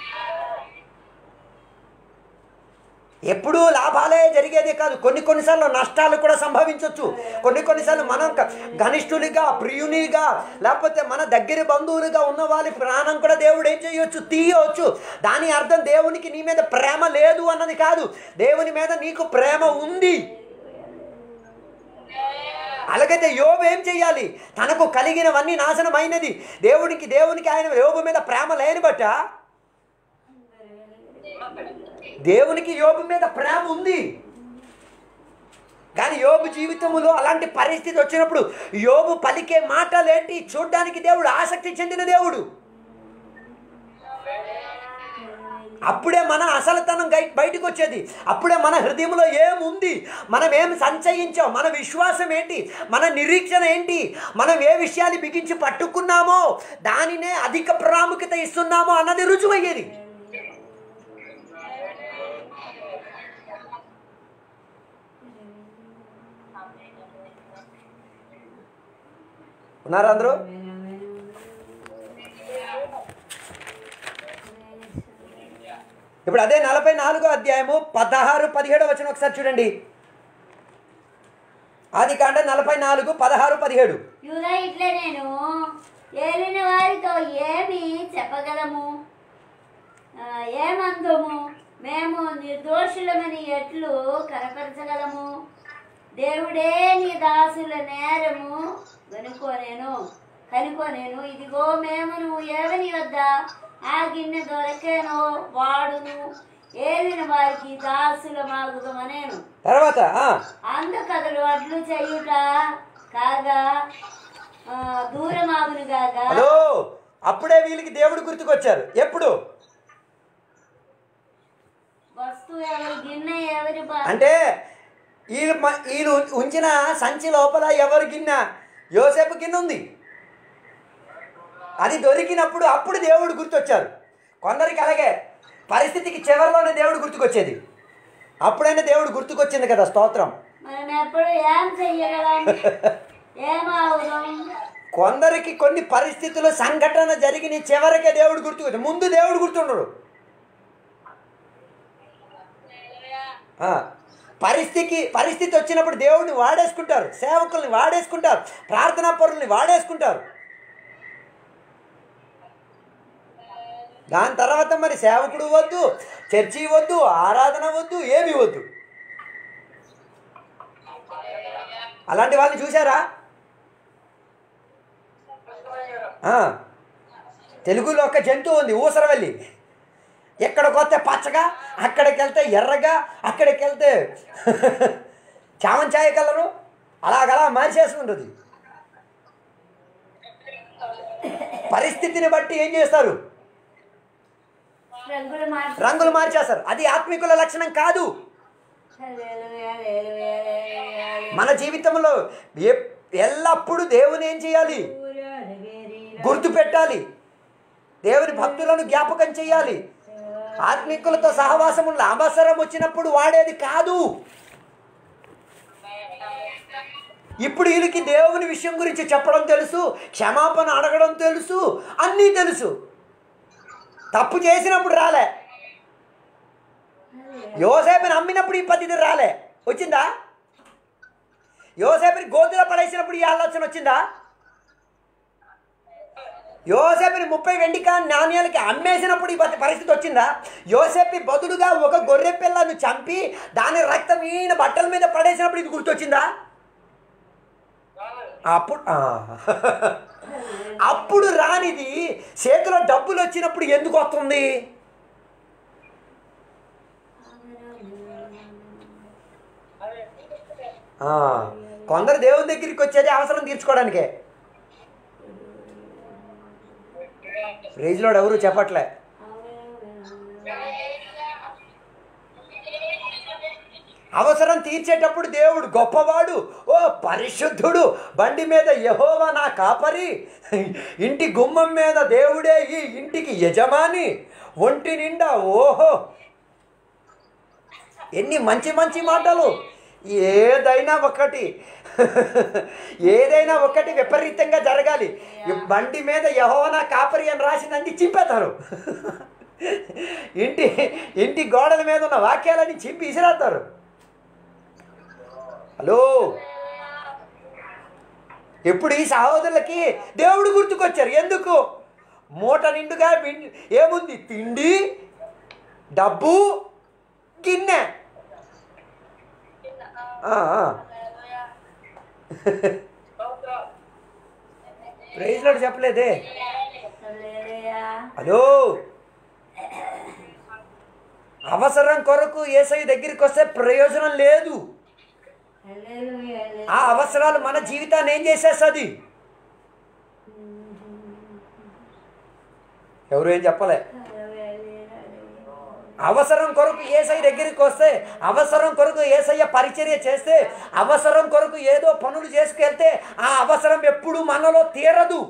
ఎప్పుడూ లాభాలే జరిగేది కాదు కొన్ని కొన్నిసార్లు నష్టాలు కూడా సంభవించవచ్చు కొన్ని కొన్నిసార్లు మనం క- ఘనిష్ఠులుగా ప్రియునిగా లేకపోతే మన దగ్గర బంధువులుగా ఉన్న వాళ్ళ ప్రాణం కూడా దేవుడు ఏం చేయొచ్చు తీయవచ్చు దాని అర్థం దేవునికి నీ మీద ప్రేమ లేదు అన్నది కాదు దేవుని మీద నీకు ప్రేమ ఉంది అలాగైతే యోబు ఏం చెయ్యాలి తనకు కలిగినవన్నీ నాశనమైనది దేవునికి దేవునికి ఆయన యోబు మీద ప్రేమ లేని బట్ట దేవునికి యోబు మీద ప్రేమ ఉంది కానీ యోబు జీవితంలో అలాంటి పరిస్థితి వచ్చినప్పుడు యోబు పలికే మాటలేంటి చూడ్డానికి దేవుడు ఆసక్తి చెందిన దేవుడు అప్పుడే మన అసలుతనం గై- బయటకు వచ్చేది అప్పుడే మన హృదయంలో ఏముంది మనం ఏం సంచయించాం మన విశ్వాసం ఏంటి మన నిరీక్షణ ఏంటి మనం ఏ విషయాన్ని బిగించి పట్టుకున్నామో దానినే అధిక ప్రాముఖ్యత ఇస్తున్నామో అన్నది రుజువయ్యేది ఉన్నారా అందరూ ఇప్పుడు అదే నలభై నాలుగో అధ్యాయము పదహారు పదిహేడు వచ్చిన ఒకసారి చూడండి ఆది కాండ నలభై నాలుగు పదహారు పదిహేడు యూదా ఇట్లే నేను ఏలిన వారితో ఏమి చెప్పగలము ఆ, ఏమందుము మేము నిర్దోషులమని ఎట్లు కనపరచగలము దేవుడే నీ దాసుల నేరము కనుకోనేను కనుకోనేను ఇదిగో మేము నువ్వు ఎవరి వద్ద ఆ గిన్నె దొరకేనో వాడును ఏలిన వారికి దాసుల మాగుదమనేను తర్వాత ఆ, అందకథలు అడ్లు చేయుట కాగా ఆ, దూరమాగును కాగా హలో అప్పుడే వీళ్ళకి దేవుడు గుర్తుకొచ్చారు ఎప్పుడు వస్తువు ఎవరి గిన్నె ఎవరి బా- అంటే వీళ్ళు మ- వీళ్ళు ఉం- ఉంచిన సంచి లోపల ఎవరు గిన్నె యోసేపు గిన్నె ఉంది అది దొరికినప్పుడు అప్పుడు దేవుడు గుర్తొచ్చారు కొందరికి అలాగే పరిస్థితికి చివరిలోనే దేవుడు గుర్తుకొచ్చేది అప్పుడైనా దేవుడు గుర్తుకొచ్చింది కదా స్తోత్రం మనం ఎప్పుడు ఏం చెయ్యగలం ఏమావుదాం కొందరికి కొన్ని పరిస్థితులు సంఘటన జరిగిన చివరికే దేవుడు గుర్తుకొచ్చాడు ముందు దేవుడు గుర్తుండడు ఆ, పరిస్థితికి పరిస్థితి వచ్చినప్పుడు దేవుడిని వాడేసుకుంటారు సేవకుల్ని వాడేసుకుంటారు ప్రార్థనా పరుల్ని వాడేసుకుంటారు దాని తర్వాత మరి సేవకుడు వద్దు చర్చి వద్దు ఆరాధన వద్దు ఏమి వద్దు అలాంటి వాళ్ళని చూసారా ఆ, తెలుగులో ఒక జంతువు ఉంది ఊసరవల్లి ఎక్కడికి వస్తే పచ్చగా అక్కడికి వెళ్తే ఎర్రగా అక్కడికి వెళ్తే చామంచాయ కలరు అలాగలా మార్చేస్తుంటుంది పరిస్థితిని బట్టి ఏం చేస్తారు రంగులు మార్చి రంగులు మార్చేస్తారు అది ఆత్మికుల లక్షణం కాదు హల్లెలూయా, హల్లెలూయా, హల్లెలూయా. మన జీవితంలో ఎప్- ఎల్లప్పుడూ దేవుని ఏం చేయాలి గుర్తు పెట్టాలి దేవుని భక్తులను జ్ఞాపకం చేయాలి ఆత్మికులతో సహవాసం అవసరం వచ్చినప్పుడు వాడేది కాదు ఇప్పుడు వీళ్ళకి దేవుని విషయం గురించి చెప్పడం తెలుసు క్షమాపణ అడగడం తెలుసు అన్నీ తెలుసు తప్పు చేసినప్పుడు రాలే యోసేపుని అమ్మినప్పుడు ఈ పద్ధతి రాలే వచ్చిందా యోసేపుని గోతులో పడేసినప్పుడు ఈ ఆలోచన వచ్చిందా యోసేపుని ముప్పై వెండి కా నాణ్యాలకి అమ్మేసినప్పుడు ఈ ప- పరిస్థితి వచ్చిందా యోసేపు బదులుగా ఒక గొర్రె పిల్లను చంపి దాని రక్తం ఈయన బట్టల మీద పడేసినప్పుడు ఇది గుర్తొచ్చిందా అప్పుడు ఆ. అప్పుడు రానిది చేతిలో డబ్బులు వచ్చినప్పుడు ఎందుకు వస్తుంది ఆ, కొందరు దేవుని దగ్గరికి వచ్చేది అవసరం తీర్చుకోవడానికే రేజ్లో ఎవరు చెప్పట్లే అవసరం తీర్చేటప్పుడు దేవుడు గొప్పవాడు ఓ పరిశుద్ధుడు బండి మీద యహోవా నా కాపరి ఇంటి గుమ్మం మీద దేవుడే ఈ ఇంటికి యజమాని ఒంటి నిండా ఓహో ఎన్ని మంచి మంచి మాటలు ఏదైనా ఒకటి ఏదైనా ఒకటి విపరీతంగా జరగాలి ఈ బండి మీద యహోవనా కాపరి అని రాసిందండి చింపేస్తారు ఇంటి ఇంటి గోడల మీద ఉన్న వాక్యాలని చింపి ఇసిరేస్తారు హలో ఇప్పుడు ఈ సహోదరులకి దేవుడు గుర్తుకొచ్చారు ఎందుకు మూట నిండుగా బిన్- ఏముంది తిండి డబ్బు గిన్నె ఆ, ఆ. ప్రైజ్ లార్డ్ చెప్పలేదే హల్లెలూయా. హలో అవసరం కొరకు ఏసై దగ్గరికి వస్తే ప్రయోజనం లేదు హల్లెలూయా, ఆ అవసరాలు మన జీవితాన్ని ఏం చేసేస్తుంది ఎవరు ఏం చెప్పలే హల్లెలూయా. అవసరం కొరకు ఏసై దగ్గరికి వస్తే అవసరం కొరకు ఏసయ్య పరిచర్య చేస్తే అవసరం కొరకు ఏదో పనులు చేసుకెళ్తే ఆ అవసరం ఎప్పుడు మనలో తీరదు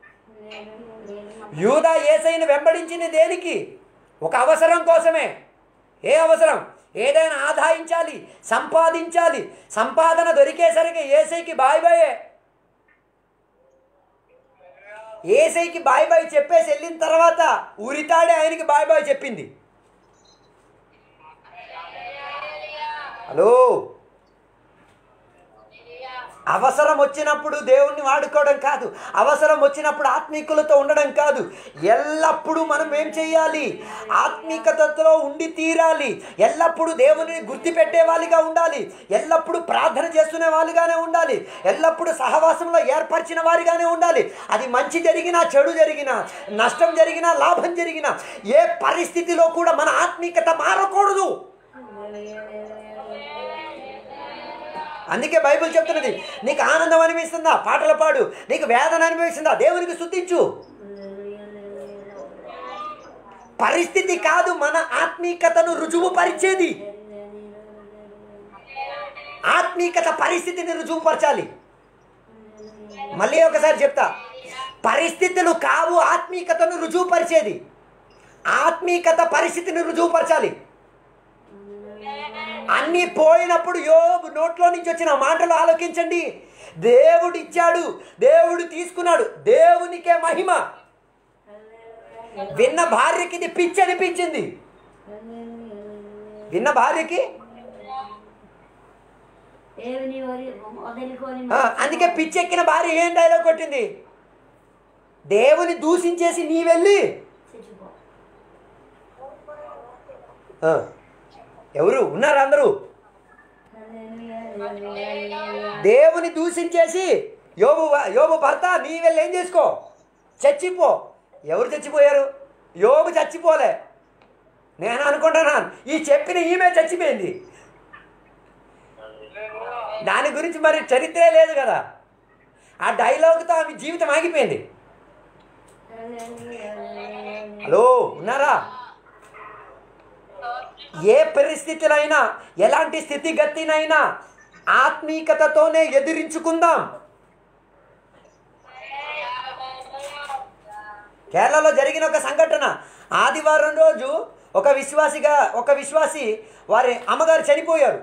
యూదా ఏసైని వెంబడించింది దేనికి ఒక అవసరం కోసమే ఏ అవసరం ఏదైనా ఆదాయించాలి సంపాదించాలి సంపాదన దొరికేసరికి ఏసైకి బాయ్ బాయే ఏసైకి బాయ్ బాయ్ చెప్పేసి వెళ్ళిన తర్వాత ఉరితాడే ఆయనకి బాయ్ బాయ్ చెప్పింది హలో అవసరం వచ్చినప్పుడు దేవుణ్ణి వాడుకోవడం కాదు అవసరం వచ్చినప్పుడు ఆత్మీకులతో ఉండడం కాదు ఎల్లప్పుడూ మనం ఏం చేయాలి ఆత్మీకతలో ఉండి తీరాలి ఎల్లప్పుడూ దేవుని గుర్తుపెట్టే వాళ్ళుగా ఉండాలి ఎల్లప్పుడూ ప్రార్థన చేసుకునే వాళ్ళుగానే ఉండాలి ఎల్లప్పుడూ సహవాసంలో ఏర్పరిచిన వారిగానే ఉండాలి అది మంచి జరిగినా చెడు జరిగినా నష్టం జరిగినా లాభం జరిగినా ఏ పరిస్థితిలో కూడా మన ఆత్మీకత మారకూడదు అందుకే బైబిల్ చెప్తున్నది నీకు ఆనందం అనిపిస్తుందా పాటలు పాడు నీకు వేదన అనిపిస్తుందా దేవునికి స్తుతించు పరిస్థితి కాదు మన ఆత్మీకతను రుజువుపరిచేది ఆత్మీకత పరిస్థితిని రుజువుపరచాలి మళ్ళీ ఒకసారి చెప్తా పరిస్థితులు కావు ఆత్మీకతను రుజువుపరిచేది ఆత్మీకత పరిస్థితిని రుజువుపరచాలి అన్నీ పోయినప్పుడు యోబు నోట్లో నుంచి వచ్చిన మాటలు ఆలోకించండి దేవుడు ఇచ్చాడు దేవుడు తీసుకున్నాడు దేవునికే మహిమ విన్న భార్యకి ఇది పిచ్చి అనిపించింది విన్న భార్యకి దేవుని వరి- వదులుకొని ఆ, అందుకే పిచ్చెక్కిన భార్య ఏం డైలాగ్ కొట్టింది దేవుని దూషించేసి నీ వెళ్ళి చచ్చిపో. ఆ, ఎవరు ఉన్నారు అందరూ హల్లెలూయా, హల్లెలూయా, హల్లెలూయా. దేవుని దూషించేసి యోబు యోబు భర్త నీ వెళ్ళి ఏం చేసుకో చచ్చిపో ఎవరు చచ్చిపోయారు యోబు చచ్చిపోలే నేను అనుకుంటున్నాను ఈ చెప్పిన ఈమె చచ్చిపోయింది దాని గురించి మరి చరిత్రే లేదు కదా ఆ డైలాగ్తో ఆమె జీవితం ఆగిపోయింది హల్లెలూయా, హల్లెలూయా. హలో ఉన్నారా ఏ పరిస్థితులైనా ఎలాంటి స్థితిగతినైనా ఆత్మీకతతోనే ఎదిరించుకుందాం కేరళలో జరిగిన ఒక సంఘటన ఆదివారం రోజు ఒక విశ్వాసిగా ఒక విశ్వాసి వారి అమ్మగారు చనిపోయారు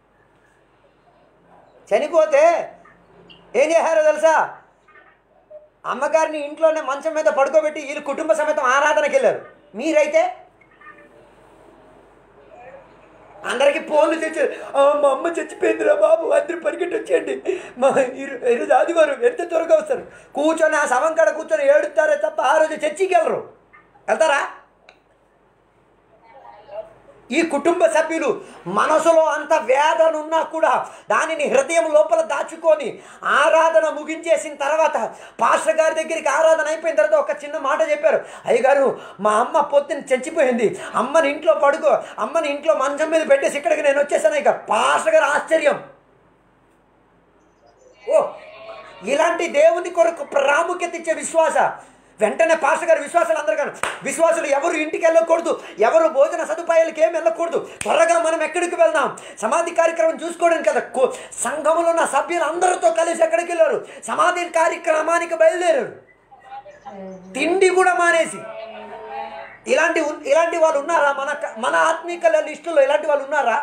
చనిపోతే ఏం చేశారో తెలుసా అమ్మగారిని ఇంట్లోనే మంచం మీద పడుకోబెట్టి వీళ్ళు కుటుంబ సమేతం ఆరాధనకి వెళ్ళారు మీరైతే అందరికి ఫోన్లు తెచ్చి "ఆ, మా అమ్మ చచ్చిపోయిందిరా బాబు అందరూ పరిగెట్టి వచ్చేయండి మా ఈరో- ఈరోజు ఆదివారం ఎంత త్వరగా వస్తారు కూర్చొని ఆ శవం కాడ కూర్చొని ఏడుతారే తప్ప ఆ రోజు చర్చికి వెళ్ళరు వెళ్తారా ఈ కుటుంబ సభ్యులు మనసులో అంత వేదన ఉన్నా కూడా దానిని హృదయం లోపల దాచుకొని ఆరాధన ముగించేసిన తర్వాత పాస్టర్ గారి దగ్గరికి ఆరాధన అయిపోయిన తర్వాత ఒక చిన్న మాట చెప్పారు అయ్యగారు మా అమ్మ పొద్దున్న చచ్చిపోయింది అమ్మని ఇంట్లో పడుకో అమ్మని ఇంట్లో మంచం మీద పెట్టేసి ఇక్కడికి నేను వచ్చేసాను ఇక పాస్టర్ గారు ఆశ్చర్యం ఓ ఇలాంటి దేవుని కొరకు ప్రాముఖ్యత ఇచ్చే విశ్వాస వెంటనే పాస్టర్ గారు విశ్వాసాలు అందరు కానీ విశ్వాసులు ఎవరు ఇంటికి వెళ్ళకూడదు ఎవరు భోజన సదుపాయాలకి ఏం వెళ్ళకూడదు త్వరగా మనం ఎక్కడికి వెళ్దాం సమాధి కార్యక్రమం చూసుకోవడానికి కదా కో- సంఘంలో ఉన్న సభ్యులు అందరితో కలిసి ఎక్కడికి వెళ్ళారు సమాధి కార్యక్రమానికి బయలుదేరారు తిండి కూడా మానేసి ఇలాంటి ఉన్- ఇలాంటి వాళ్ళు ఉన్నారా మన క- మన ఆత్మీక లిస్టులో ఇలాంటి వాళ్ళు ఉన్నారా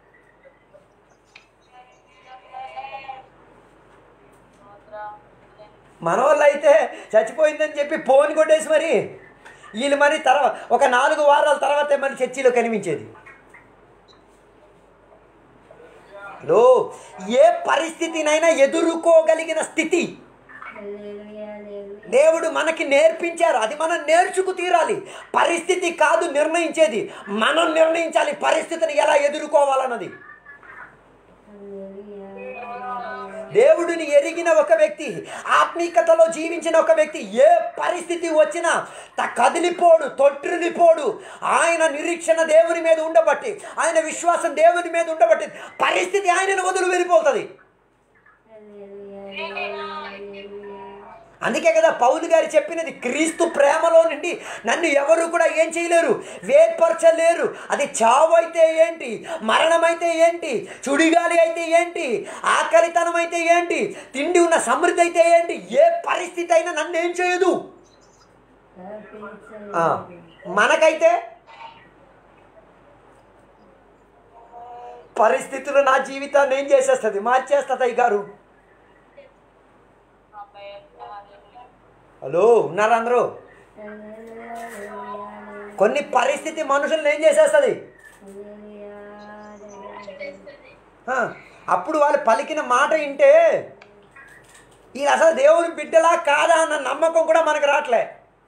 మన వాళ్ళు అయితే చచ్చిపోయిందని చెప్పి ఫోన్ కొట్టేసి మరి వీళ్ళు మరి తర్వాత ఒక నాలుగు వారాల తర్వాతే మరి చర్చిలో కనిపించేది హలో ఏ పరిస్థితినైనా ఎదుర్కోగలిగిన స్థితి హల్లెలూయా, హల్లెలూయా. దేవుడు మనకి నేర్పించారు అది మనం నేర్చుకు తీరాలి పరిస్థితి కాదు నిర్ణయించేది మనం నిర్ణయించాలి పరిస్థితిని ఎలా ఎదుర్కోవాలన్నది హల్లెలూయా, దేవుడిని ఎరిగిన ఒక వ్యక్తి ఆత్మీకతలో జీవించిన ఒక వ్యక్తి ఏ పరిస్థితి వచ్చినా త కదిలిపోడు తొట్టిల్లిపోడు ఆయన నిరీక్షణ దేవుని మీద ఉండబట్టి ఆయన విశ్వాసం దేవుని మీద ఉండబట్టి పరిస్థితి ఆయనను వదిలి వెళ్ళిపోతుంది హల్లెలూయా, హల్లెలూయా, హల్లెలూయా. అందుకే కదా పౌలు గారు చెప్పినది క్రీస్తు ప్రేమలో నుండి నన్ను ఎవరు కూడా ఏం చేయలేరు వేర్పరచలేరు అది చావు అయితే ఏంటి మరణమైతే ఏంటి చుడిగాలి అయితే ఏంటి ఆకలితనం అయితే ఏంటి తిండి ఉన్న సమృద్ధి అయితే ఏంటి ఏ పరిస్థితి అయినా నన్ను ఏం చేయదు ఆ, మనకైతే పరిస్థితులు నా జీవితాన్ని ఏం చేసేస్తుంది మార్చేస్తుంది అయ్య గారు హలో ఉన్నారా అందరూ హల్లెలూయా, హల్లెలూయా, కొన్ని పరిస్థితి మనుషుల్ని ఏం చేసేస్తుంది హల్లెలూయా, హల్లెలూయా. ఆ, అప్పుడు వాళ్ళు పలికిన మాట వింటే ఇది అసలు దేవుని బిడ్డలా కాదా అన్న నమ్మకం కూడా మనకు రావట్లే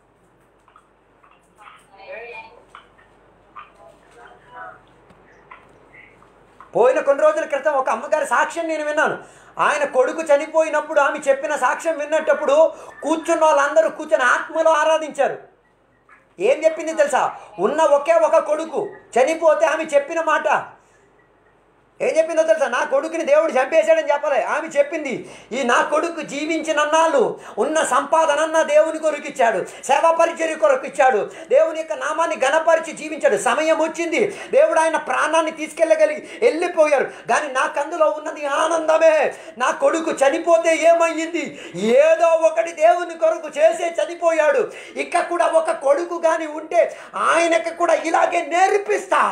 పోయిన కొన్ని రోజుల క్రితం ఒక అమ్మగారి సాక్ష్యం నేను విన్నాను ఆయన కొడుకు చనిపోయినప్పుడు ఆమె చెప్పిన సాక్ష్యం విన్నటప్పుడు కూర్చున్న వాళ్ళందరూ కూర్చొని ఆత్మలో ఆరాధించారు ఏం చెప్పింది తెలుసా ఉన్న ఒకే ఒక కొడుకు చనిపోతే ఆమె చెప్పిన మాట ఏం చెప్పిందో తెలుసా నా కొడుకుని దేవుడు చంపేశాడని చెప్పలే ఆమె చెప్పింది ఈ నా కొడుకు జీవించినన్నాళ్ళు ఉన్న సంపాదనన్న దేవుని కొరకు ఇచ్చాడు సేవా పరిచర్య కొరకు ఇచ్చాడు దేవుని యొక్క నామాన్ని గణపరిచి జీవించాడు సమయం వచ్చింది దేవుడు ఆయన ప్రాణాన్ని తీసుకెళ్ళగలిగి వెళ్ళిపోయారు కానీ నాకు అందులో ఉన్నది ఆనందమే నా కొడుకు చనిపోతే ఏమయ్యింది ఏదో ఒకటి దేవుని కొరకు చేసే చనిపోయాడు ఇక కూడా ఒక కొడుకు కానీ ఉంటే ఆయనకు కూడా ఇలాగే నేర్పిస్తా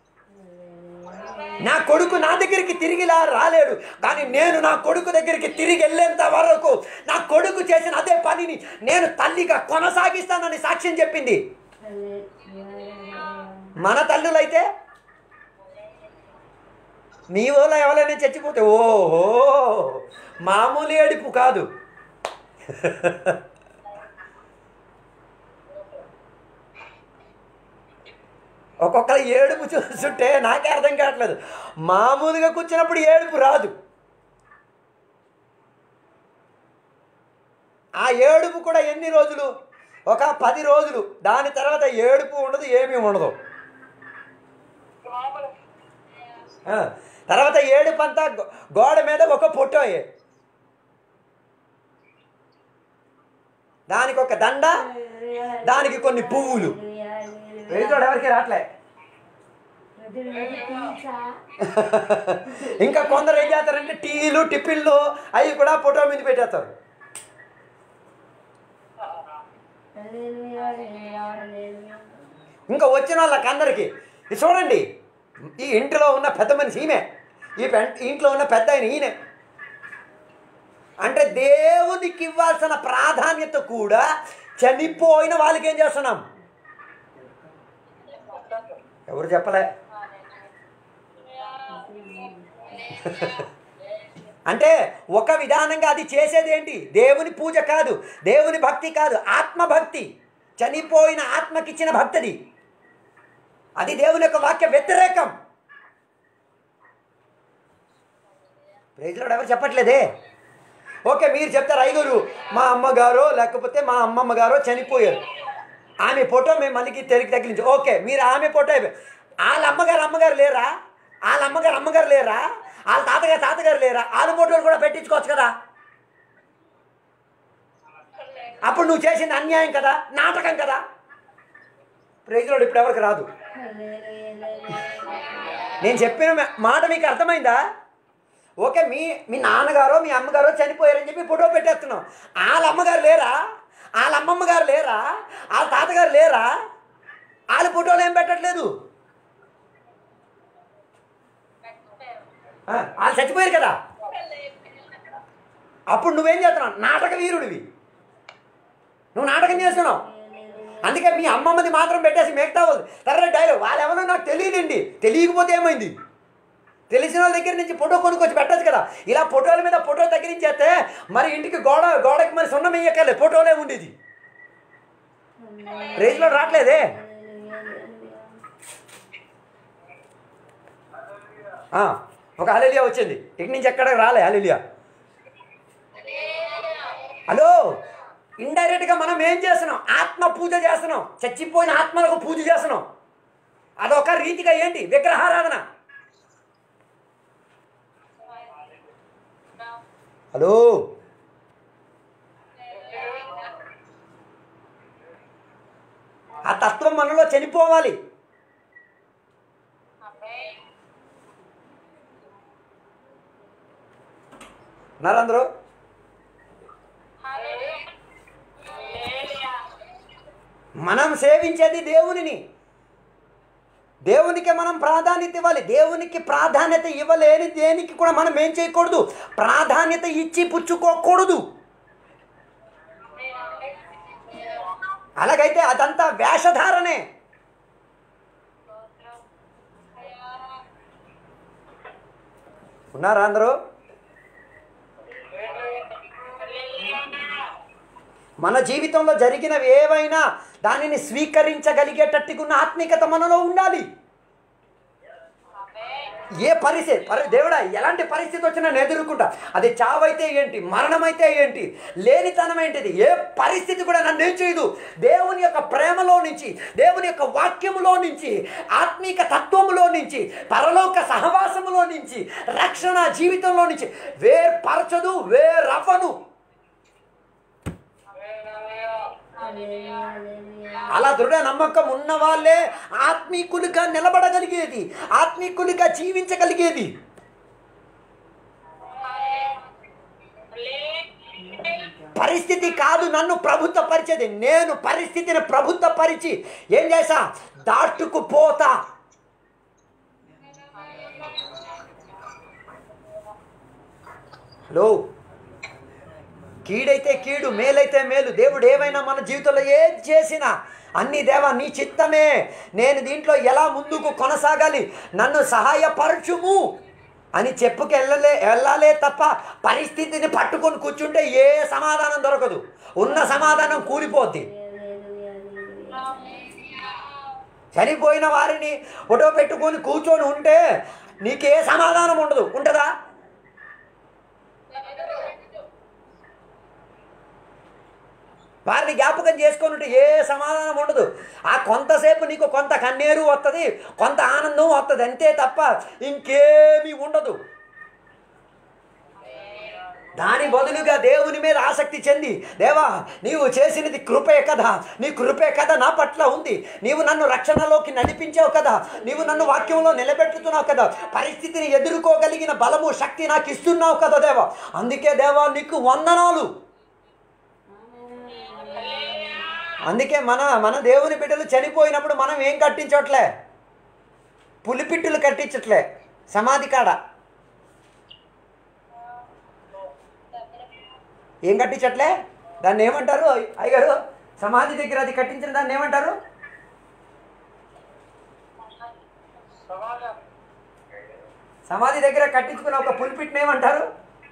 నా కొడుకు నా దగ్గరికి తిరిగిలా రాలేడు కానీ నేను నా కొడుకు దగ్గరికి తిరిగి వెళ్ళేంత వరకు నా కొడుకు చేసిన అదే పనిని నేను తల్లిగా కొనసాగిస్తానని సాక్ష్యం చెప్పింది హల్లెలూయా. మన తల్లులైతే మీ ఊళ్ళో ఎవరైనా చచ్చిపోతే ఓహో మామూలు ఏడుపు కాదు ఒక్కొక్కరు ఏడుపు చూస్తుంటే నాకే అర్థం కావట్లేదు మామూలుగా కూర్చున్నప్పుడు ఏడుపు రాదు ఆ ఏడుపు కూడా ఎన్ని రోజులు ఒక పది రోజులు దాని తర్వాత ఏడుపు ఉండదు ఏమీ ఉండదు ఆ, తర్వాత ఏడుపు అంతా గో- గోడ మీద ఒక ఫోటో దానికి ఒక దండ దానికి కొన్ని పువ్వులు హల్లెలూయా, హల్లెలూయా. రైతుడు ఎవరికి రావట్లే వదిలిపెట్టి తీర్చా. ఇంకా కొందరు ఏం చేస్తారంటే టీలు టిఫిన్లు అవి కూడా ఫోటో మీద పెట్టేస్తారు హల్లెలూయా, హల్లెలూయా, హల్లెలూయా. ఇంకా వచ్చిన వాళ్ళకి అందరికీ ఇది చూడండి ఈ ఇంటిలో ఉన్న పెద్ద మనిషి ఈమె ఈ పెన్- ఇంట్లో ఉన్న పెద్ద ఆయన ఈయనే అంటే దేవునికి ఇవ్వాల్సిన ప్రాధాన్యత కూడా చనిపోయిన వాళ్ళకి ఏం చేస్తున్నాం ఎవరు చెప్పలే అంటే ఒక విధానంగా అది చేసేది ఏంటి దేవుని పూజ కాదు దేవుని భక్తి కాదు ఆత్మభక్తి చనిపోయిన ఆత్మకిచ్చిన భక్తిది అది దేవుని యొక్క వాక్య వ్యతిరేకం ప్రైజ్లో ఎవరు చెప్పట్లేదే ఓకే మీరు చెప్తారు ఐదుగురు మా అమ్మగారో లేకపోతే మా అమ్మమ్మ గారో చనిపోయారు ఆమె ఫోటో మేము మళ్ళీ తిరిగి తగిలించి ఓకే మీరు ఆమె ఫోటో అయిపోయి వాళ్ళ అమ్మగారు అమ్మగారు లేరా వాళ్ళ అమ్మగారు అమ్మగారు లేరా వాళ్ళ తాతగారు తాతగారు లేరా వాళ్ళ ఫోటోలు కూడా పెట్టించుకోవచ్చు కదా అప్పుడు నువ్వు చేసింది అన్యాయం కదా నాటకం కదా ప్రైజ్లో ఇప్పుడు ఎవరికి రాదు నేను చెప్పిన మా- మాట మీకు అర్థమైందా ఓకే మీ మీ నాన్నగారో మీ అమ్మగారో చనిపోయారని చెప్పి ఫోటో పెట్టేస్తున్నాం వాళ్ళ అమ్మగారు లేరా వాళ్ళ అమ్మమ్మ గారు లేరా వాళ్ళ తాతగారు లేరా వాళ్ళ ఫోటోలు ఏం పెట్టట్లేదు ఆ, వాళ్ళు చచ్చిపోయారు కదా అప్పుడు నువ్వేం చేస్తున్నావు నాటక వీరుడివి నువ్వు నాటకం చేస్తున్నావు అందుకే మీ అమ్మమ్మది మాత్రం పెట్టేసి మిగతా వాళ్ళు తర్వాత డైలాగ్ వాళ్ళు ఎవరో నాకు తెలియదండి తెలియకపోతే ఏమైంది తెలిసిన వాళ్ళ దగ్గర నుంచి ఫోటో కొనుక్కొచ్చి పెట్టచ్చు కదా ఇలా ఫోటోల మీద ఫోటో తగిలించేస్తే మరి ఇంటికి గోడ గోడకి మరి సున్నం వేయక్కర్లేదు ఫోటోలే ఉండేది రేంజ్లో రావట్లేదే ఆ, ఒక హలిలియా వచ్చింది ఇటు నుంచి ఎక్కడ రాలే హలిలియా హలో ఇండైరెక్ట్గా మనం ఏం చేస్తున్నాం ఆత్మ పూజ చేస్తున్నాం చచ్చిపోయిన ఆత్మలకు పూజ చేస్తున్నాం అదొక రీతిగా ఏంటి విగ్రహారాధన హలో ఆ తత్వం మనలో చనిపోవాలి ఉన్నారా అందరూ మనం సేవించేది దేవునిని దేవునికి మనం ప్రాధాన్యత ఇవ్వాలి దేవునికి ప్రాధాన్యత ఇవ్వలేని దేనికి కూడా మనం ఏం చేయకూడదు ప్రాధాన్యత ఇచ్చి పుచ్చుకోకూడదు అలాగైతే అదంతా వేషధారణే ఉన్నారా అందరూ మన జీవితంలో జరిగినవి ఏవైనా దానిని స్వీకరించగలిగేటట్టుకున్న ఆత్మీకత మనలో ఉండాలి ఏ పరిస్థితి పరి దేవుడా ఎలాంటి పరిస్థితి వచ్చినా నేను ఎదుర్కొంటా అది చావైతే ఏంటి మరణమైతే ఏంటి లేనితనం ఏంటిది ఏ పరిస్థితి కూడా నన్ను ఏం చేయదు దేవుని యొక్క ప్రేమలో నుంచి దేవుని యొక్క వాక్యములో నుంచి ఆత్మీక తత్వములో నుంచి పరలోక సహవాసములో నుంచి రక్షణ జీవితంలో నుంచి వేర్పరచదు వేరవ్వను అలా దృఢ నమ్మకం ఉన్న వాళ్ళే ఆత్మీకులుగా నిలబడగలిగేది ఆత్మీకులుగా జీవించగలిగేది పరిస్థితి కాదు నన్ను ప్రభుత్వ పరిచేది నేను పరిస్థితిని ప్రభుత్వ పరిచి ఏం చేసా దాటుకుపోతా హలో కీడైతే కీడు మేలైతే మేలు దేవుడు ఏమైనా మన జీవితంలో ఏది చేసినా అన్ని దేవా నీ చిత్తమే నేను దీంట్లో ఎలా ముందుకు కొనసాగాలి నన్ను సహాయపరచుము అని చెప్పుకు వెళ్ళలే వెళ్ళాలే తప్ప పరిస్థితిని పట్టుకొని కూర్చుంటే ఏ సమాధానం దొరకదు ఉన్న సమాధానం కూలిపోద్ది చనిపోయిన వారిని ఫోటో పెట్టుకొని కూర్చొని ఉంటే నీకే సమాధానం ఉండదు ఉంటుందా వారిని జ్ఞాపకం చేసుకొని ఉంటే ఏ సమాధానం ఉండదు ఆ కొంతసేపు నీకు కొంత కన్నీరు వస్తుంది కొంత ఆనందం వస్తుంది అంతే తప్ప ఇంకేమీ ఉండదు దాని బదులుగా దేవుని మీద ఆసక్తి చెంది దేవా నీవు చేసినది కృపే కదా నీ కృపే కదా నా పట్ల ఉంది నీవు నన్ను రక్షణలోకి నడిపించావు కదా నీవు నన్ను వాక్యంలో నిలబెట్టుతున్నావు కదా పరిస్థితిని ఎదుర్కోగలిగిన బలము శక్తి నాకు ఇస్తున్నావు కదా దేవా అందుకే దేవా నీకు వందనాలు అందుకే మన మన దేవుని బిడ్డలు చనిపోయినప్పుడు మనం ఏం కట్టించట్లే పులిపిట్టులు కట్టించట్లే సమాధి కాడ ఏం కట్టించట్లే దాన్ని ఏమంటారు అయ్యగారు సమాధి దగ్గర అది కట్టించిన దాన్ని ఏమంటారు సమాధి దగ్గర కట్టించుకున్న ఒక పుల్పిట్ని ఏమంటారు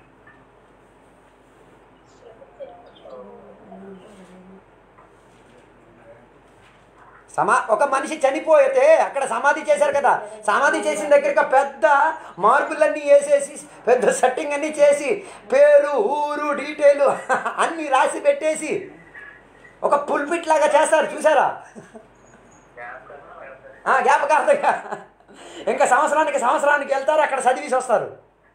సమా ఒక మనిషి చనిపోతే అక్కడ సమాధి చేశారు కదా సమాధి చేసిన దగ్గర పెద్ద మార్పులన్నీ వేసేసి పెద్ద సెట్టింగ్ అన్నీ చేసి పేరు ఊరు డీటెయిల్ అన్నీ రాసి పెట్టేసి ఒక పుల్పిట్ లాగా చేస్తారు చూసారా ఆ, జ్ఞాపకార్థంగా ఇంకా సంవత్సరానికి సంవత్సరానికి వెళ్తారు అక్కడ చదివేసి వస్తారు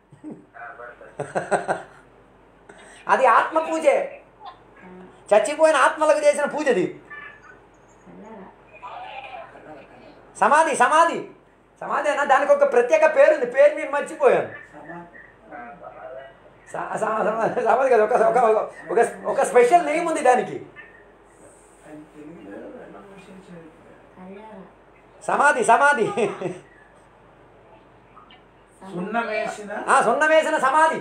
అది ఆత్మ పూజే చచ్చిపోయిన ఆత్మలకు చేసిన పూజది సమాధి సమాధి సమాధి అన్న దానికి ఒక ప్రత్యేక పేరు ఉంది పేరు నేను మర్చిపోయాను స- స- సమాధి సమాధి కదా ఒక ఒక ఒక ఒక స్పెషల్ నేమ్ ఉంది దానికి సమాధి సమాధి సున్నం వేసిన ఆ, సున్నం వేసిన సమాధి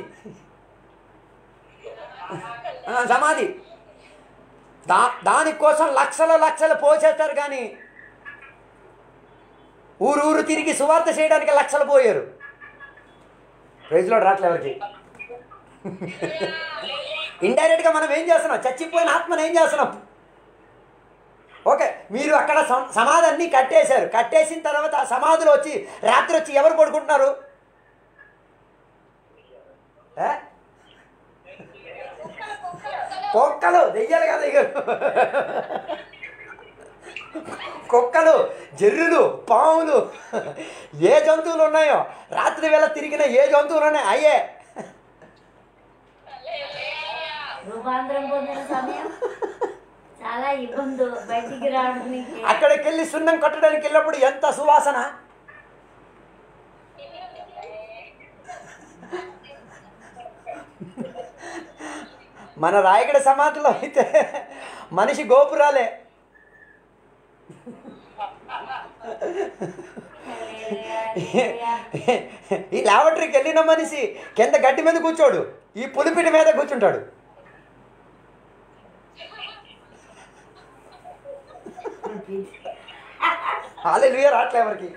ఆ, సమాధి దా దానికోసం లక్షల లక్షలు పోసేస్తారు కానీ ఊరు ఊరు తిరిగి సువార్త చేయడానికి లక్షలు పోయారు ప్రైజ్లో రావట్లే ఎవరికి ఇండైరెక్ట్గా మనం ఏం చేస్తున్నాం చచ్చిపోయిన ఆత్మను ఏం చేస్తున్నాం ఓకే మీరు అక్కడ సం- సమాధి అన్నీ కట్టేశారు కట్టేసిన తర్వాత ఆ సమాధిలో వచ్చి రాత్రి వచ్చి ఎవరు పడుకుంటున్నారు ఏ? కుక్కలు దెయ్యాలు కదా ఇక కుక్కలు జర్రులు పాములు ఏ జంతువులు ఉన్నాయో రాత్రి వేళ తిరిగిన ఏ జంతువులు ఉన్నాయో అయ్యే రూపాంతరం పొందిన సమయం చాలా ఇబ్బంది బయటికి రావడానికి అక్కడికి వెళ్ళి సున్నం కట్టడానికి వెళ్ళినప్పుడు ఎంత సువాసన మన రాయగడ సమాధిలో అయితే మనిషి గోపురాలే ఈ లాబరేటరీకి వెళ్ళిన మనిషి కింద గడ్డి మీద కూర్చోడు ఈ పులిపిటి మీద కూర్చుంటాడు హాలే రావట్లే ఎవరికి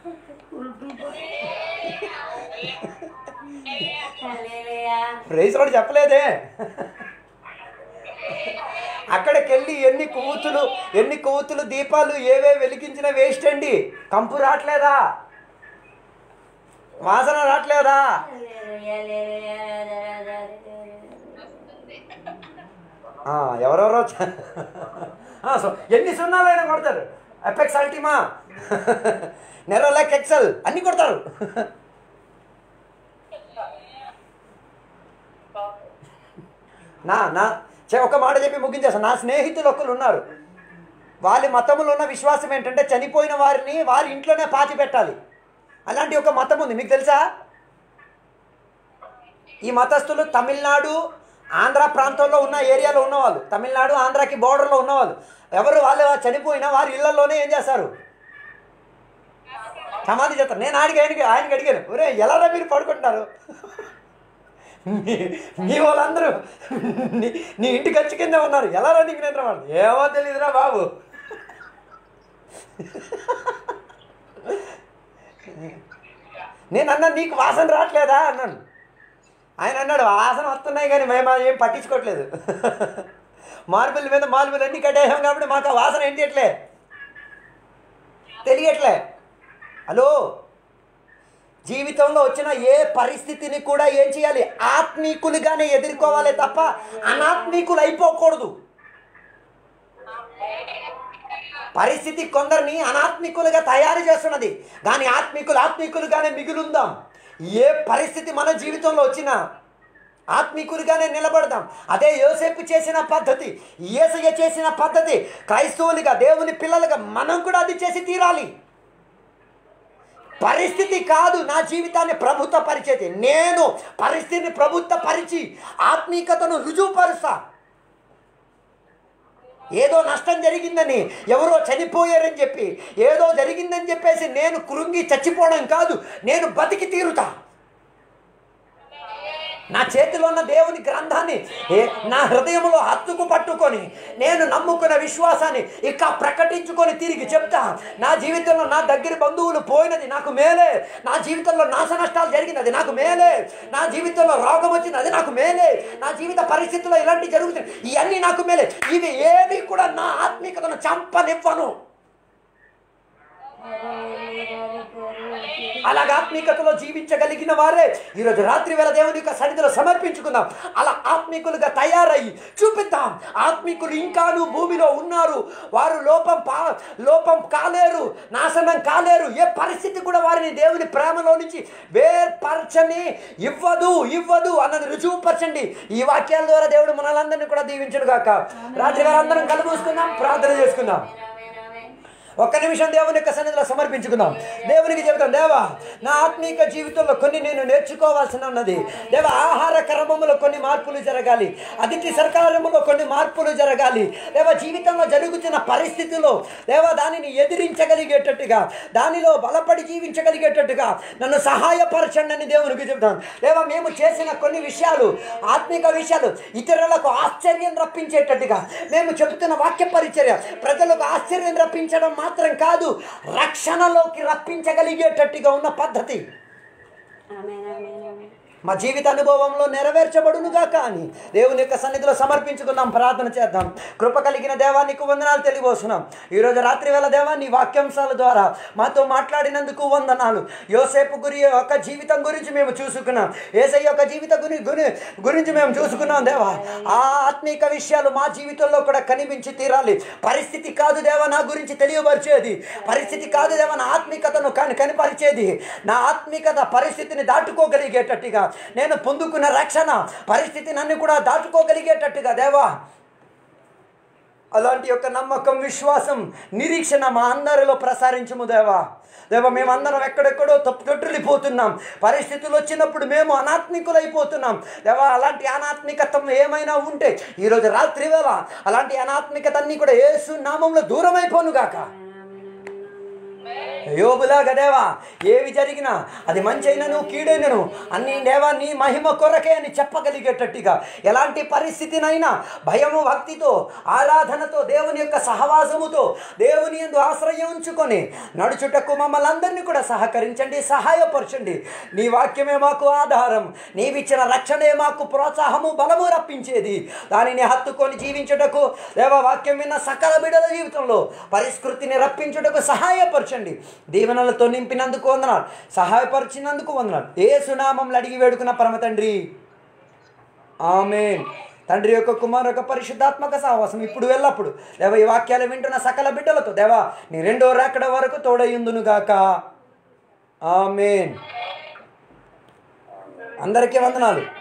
హల్లెలూయా. రైస్ కూడా చెప్పలేదే అక్కడికి వెళ్ళి ఎన్ని కొవ్వొత్తులు ఎన్ని కొవ్వొత్తులు దీపాలు ఏవే వెలిగించిన వేస్ట్ అండి కంపు రావట్లేదా వాసన రావట్లేదా హల్లెలూయా, హల్లెలూయా, హల్లెలూయా, హల్లెలూయా. ఆ, ఎవరెవరో చ- ఆ, సో ఎన్ని సున్నాలైనా కొడతారు ఎపెక్స్ అల్టిమా నెరోలాక్ ఎక్సెల్ అన్ని కొడతారు నా నా చె- ఒక మాట చెప్పి ముగించేస్తాను నా స్నేహితులు ఒకరు ఉన్నారు వాళ్ళ మతములో ఉన్న విశ్వాసం ఏంటంటే చనిపోయిన వారిని వారి ఇంట్లోనే పాతి పెట్టాలి అలాంటి ఒక మతం ఉంది మీకు తెలుసా ఈ మతస్థులు తమిళనాడు ఆంధ్ర ప్రాంతంలో ఉన్న ఏరియాలో ఉన్నవాళ్ళు తమిళనాడు ఆంధ్రాకి బోర్డర్లో ఉన్నవాళ్ళు ఎవరు వాళ్ళు చనిపోయినా వారి ఇళ్లలోనే ఏం చేస్తారు సమాధి చేస్తారు నేను ఆడికి ఆయనకి ఆయనకి అడిగాను ఒరే ఎలారా మీరు పడుకుంటున్నారు మీ- మీ వాళ్ళందరూ నీ నీ ఇంటి ఖర్చు కింద ఉన్నారు ఎలారా నీకు నిద్ర పడదు ఏమో తెలియదురా బాబు నేను అన్నా నీకు వాసన రావట్లేదా అన్నాను ఆయన అన్నాడు వాసన వస్తున్నాయి కానీ మేము ఏం పట్టించుకోవట్లేదు మార్బుల్ మీద మార్బుల్ అన్నీ కట్టేసాం కాబట్టి మాకు ఆ వాసన ఏం చేయట్లే తెలియట్లే హలో జీవితంలో వచ్చిన ఏ పరిస్థితిని కూడా ఏం చేయాలి ఆత్మీకులుగానే ఎదుర్కోవాలి తప్ప అనాత్మీకులు అయిపోకూడదు పరిస్థితి కొందరిని అనాత్మికులుగా తయారు చేస్తున్నది కానీ ఆత్మికులు ఆత్మికులుగానే మిగులుందాం ఏ పరిస్థితి మన జీవితంలో వచ్చినా ఆత్మికులుగానే నిలబడదాం అదే యోసేపు చేసిన పద్ధతి ఏసయ్య చేసిన పద్ధతి క్రైస్తవులుగా దేవుని పిల్లలుగా మనం కూడా అది చేసి తీరాలి పరిస్థితి కాదు నా జీవితాన్ని ప్రభుత్వ పరిచేది నేను పరిస్థితిని ప్రభుత్వ పరిచి ఆత్మీకతను రుజువుపరుస్తా ఏదో నష్టం జరిగిందని ఎవరో చనిపోయారని చెప్పి ఏదో జరిగిందని చెప్పేసి నేను కృంగి చచ్చిపోవడం కాదు నేను బతికి తీరుతా నా చేతిలో ఉన్న దేవుని గ్రంథాన్ని ఏ- నా హృదయంలో హత్తుకు పట్టుకొని నేను నమ్ముకున్న విశ్వాసాన్ని ఇక ప్రకటించుకొని తిరిగి చెప్తా నా జీవితంలో నా దగ్గర బంధువులు పోయినది నాకు మేలే నా జీవితంలో నాశ నష్టాలు జరిగినది నాకు మేలే నా జీవితంలో రోగం వచ్చింది అది నాకు మేలే నా జీవిత పరిస్థితుల్లో ఇలాంటివి జరుగుతుంది ఇవన్నీ నాకు మేలే ఇవి ఏవి కూడా నా ఆత్మీయతను చంపనివ్వను అలాగ ఆత్మీకతలో జీవించగలిగిన వారే ఈరోజు రాత్రి వేళ దేవుని యొక్క సన్నిధిలో సమర్పించుకుందాం అలా ఆత్మీకులుగా తయారయ్యి చూపిద్దాం ఆత్మీకులు ఇంకాను భూమిలో ఉన్నారు వారు లోపం పా లోపం కాలేరు నాశనం కాలేరు ఏ పరిస్థితి కూడా వారిని దేవుని ప్రేమలో నుంచి వేర్పరచని ఇవ్వదు ఇవ్వదు అన్నది రుజువుపరచండి ఈ వాక్యాల ద్వారా దేవుడు మనలందరినీ కూడా దీవించడు కాక రాత్రి వేళ అందరం కళ్ళు మూసుకుందాం ప్రార్థన చేసుకుందాం ఒక్క నిమిషం దేవుని యొక్క సన్నిధిలో సమర్పించుకుందాం దేవునికి చెబుతాం దేవా నా ఆత్మీక జీవితంలో కొన్ని నేను నేర్చుకోవాల్సిన ఉన్నది దేవ ఆహార క్రమంలో కొన్ని మార్పులు జరగాలి అతిథి సర్కారంలో కొన్ని మార్పులు జరగాలి దేవ జీవితంలో జరుగుతున్న పరిస్థితుల్లో దేవ దానిని ఎదిరించగలిగేటట్టుగా దానిలో బలపడి జీవించగలిగేటట్టుగా నన్ను సహాయపరచండి అని దేవునికి చెబుతాం దేవ మేము చేసిన కొన్ని విషయాలు ఆత్మిక విషయాలు ఇతరులకు ఆశ్చర్యం రప్పించేటట్టుగా మేము చెబుతున్న వాక్య పరిచర్య ప్రజలకు ఆశ్చర్యం రప్పించడం మాత్రం కాదు రక్షణలోకి రప్పించగలిగేటట్టుగా ఉన్న పద్ధతి ఆమేన్ ఆమేన్ ఆమేన్ మా జీవిత అనుభవంలో నెరవేర్చబడునుగా కానీ దేవుని యొక్క సన్నిధిలో సమర్పించుకుందాం ప్రార్థన చేద్దాం కృప కలిగిన దేవానికి వందనాలు తెలియబోస్తున్నాం ఈరోజు రాత్రి వేళ దేవా నీ వాక్యాంశాల ద్వారా మాతో మాట్లాడినందుకు వందనాలు యోసేపు గురి యొక్క జీవితం గురించి మేము చూసుకున్నాం ఏసై యొక్క జీవిత గురి గురి గురించి మేము చూసుకున్నాం దేవా ఆ ఆత్మీక విషయాలు మా జీవితంలో కూడా కనిపించి తీరాలి పరిస్థితి కాదు దేవా నా గురించి తెలియపరిచేది పరిస్థితి కాదు దేవా నా ఆత్మీకతను కని కనిపరిచేది నా ఆత్మీకత పరిస్థితిని దాటుకోగలిగేటట్టుగా నేను పొందుకున్న రక్షణ పరిస్థితి నన్ను కూడా దాటుకోగలిగేటట్టుగా దేవా అలాంటి యొక్క నమ్మకం విశ్వాసం నిరీక్షణ మా అందరిలో ప్రసారించము దేవా దేవా మేమందరం ఎక్కడెక్కడో తప్పు తొట్టులిపోతున్నాం పరిస్థితులు వచ్చినప్పుడు మేము అనాత్మికులైపోతున్నాం దేవా అలాంటి అనాత్మికత్వం ఏమైనా ఉంటే ఈరోజు రాత్రి వేళ అలాంటి అనాత్మికత అన్నీ కూడా ఏసు నామంలో దూరం అయిపోనుగాక యోబులాగా దేవా ఏవి జరిగినా అది మంచైనను కీడైనను అన్ని దేవా నీ మహిమ కొరకే అని చెప్పగలిగేటట్టుగా ఎలాంటి పరిస్థితినైనా భయము భక్తితో ఆరాధనతో దేవుని యొక్క సహవాసముతో దేవుని ఎందు ఆశ్రయం ఉంచుకొని నడుచుటకు మమ్మల్ని అందరినీ కూడా సహకరించండి సహాయపరచండి నీ వాక్యమే మాకు ఆధారం నీవిచ్చిన రక్షణే మాకు ప్రోత్సాహము బలము రప్పించేది దానిని హత్తుకొని జీవించుటకు దేవ వాక్యం విన్న సకల బిడల జీవితంలో పరిస్కృతిని రప్పించుటకు సహాయపరచండి దీవెనలతో నింపినందుకు వందనాలు సహాయపరిచినందుకు వందనాలు ఏ సునామంలో అడిగి వేడుకున్న పరమ తండ్రి ఆమెన్ తండ్రి యొక్క కుమారు యొక్క పరిశుద్ధాత్మక సహవాసం ఇప్పుడు వెళ్ళప్పుడు దేవ ఈ వాక్యాలు వింటున్న సకల బిడ్డలతో దేవా నీ రెండో రాకడ వరకు తోడయుందును గాక ఆమెన్ అందరికీ వందనాలు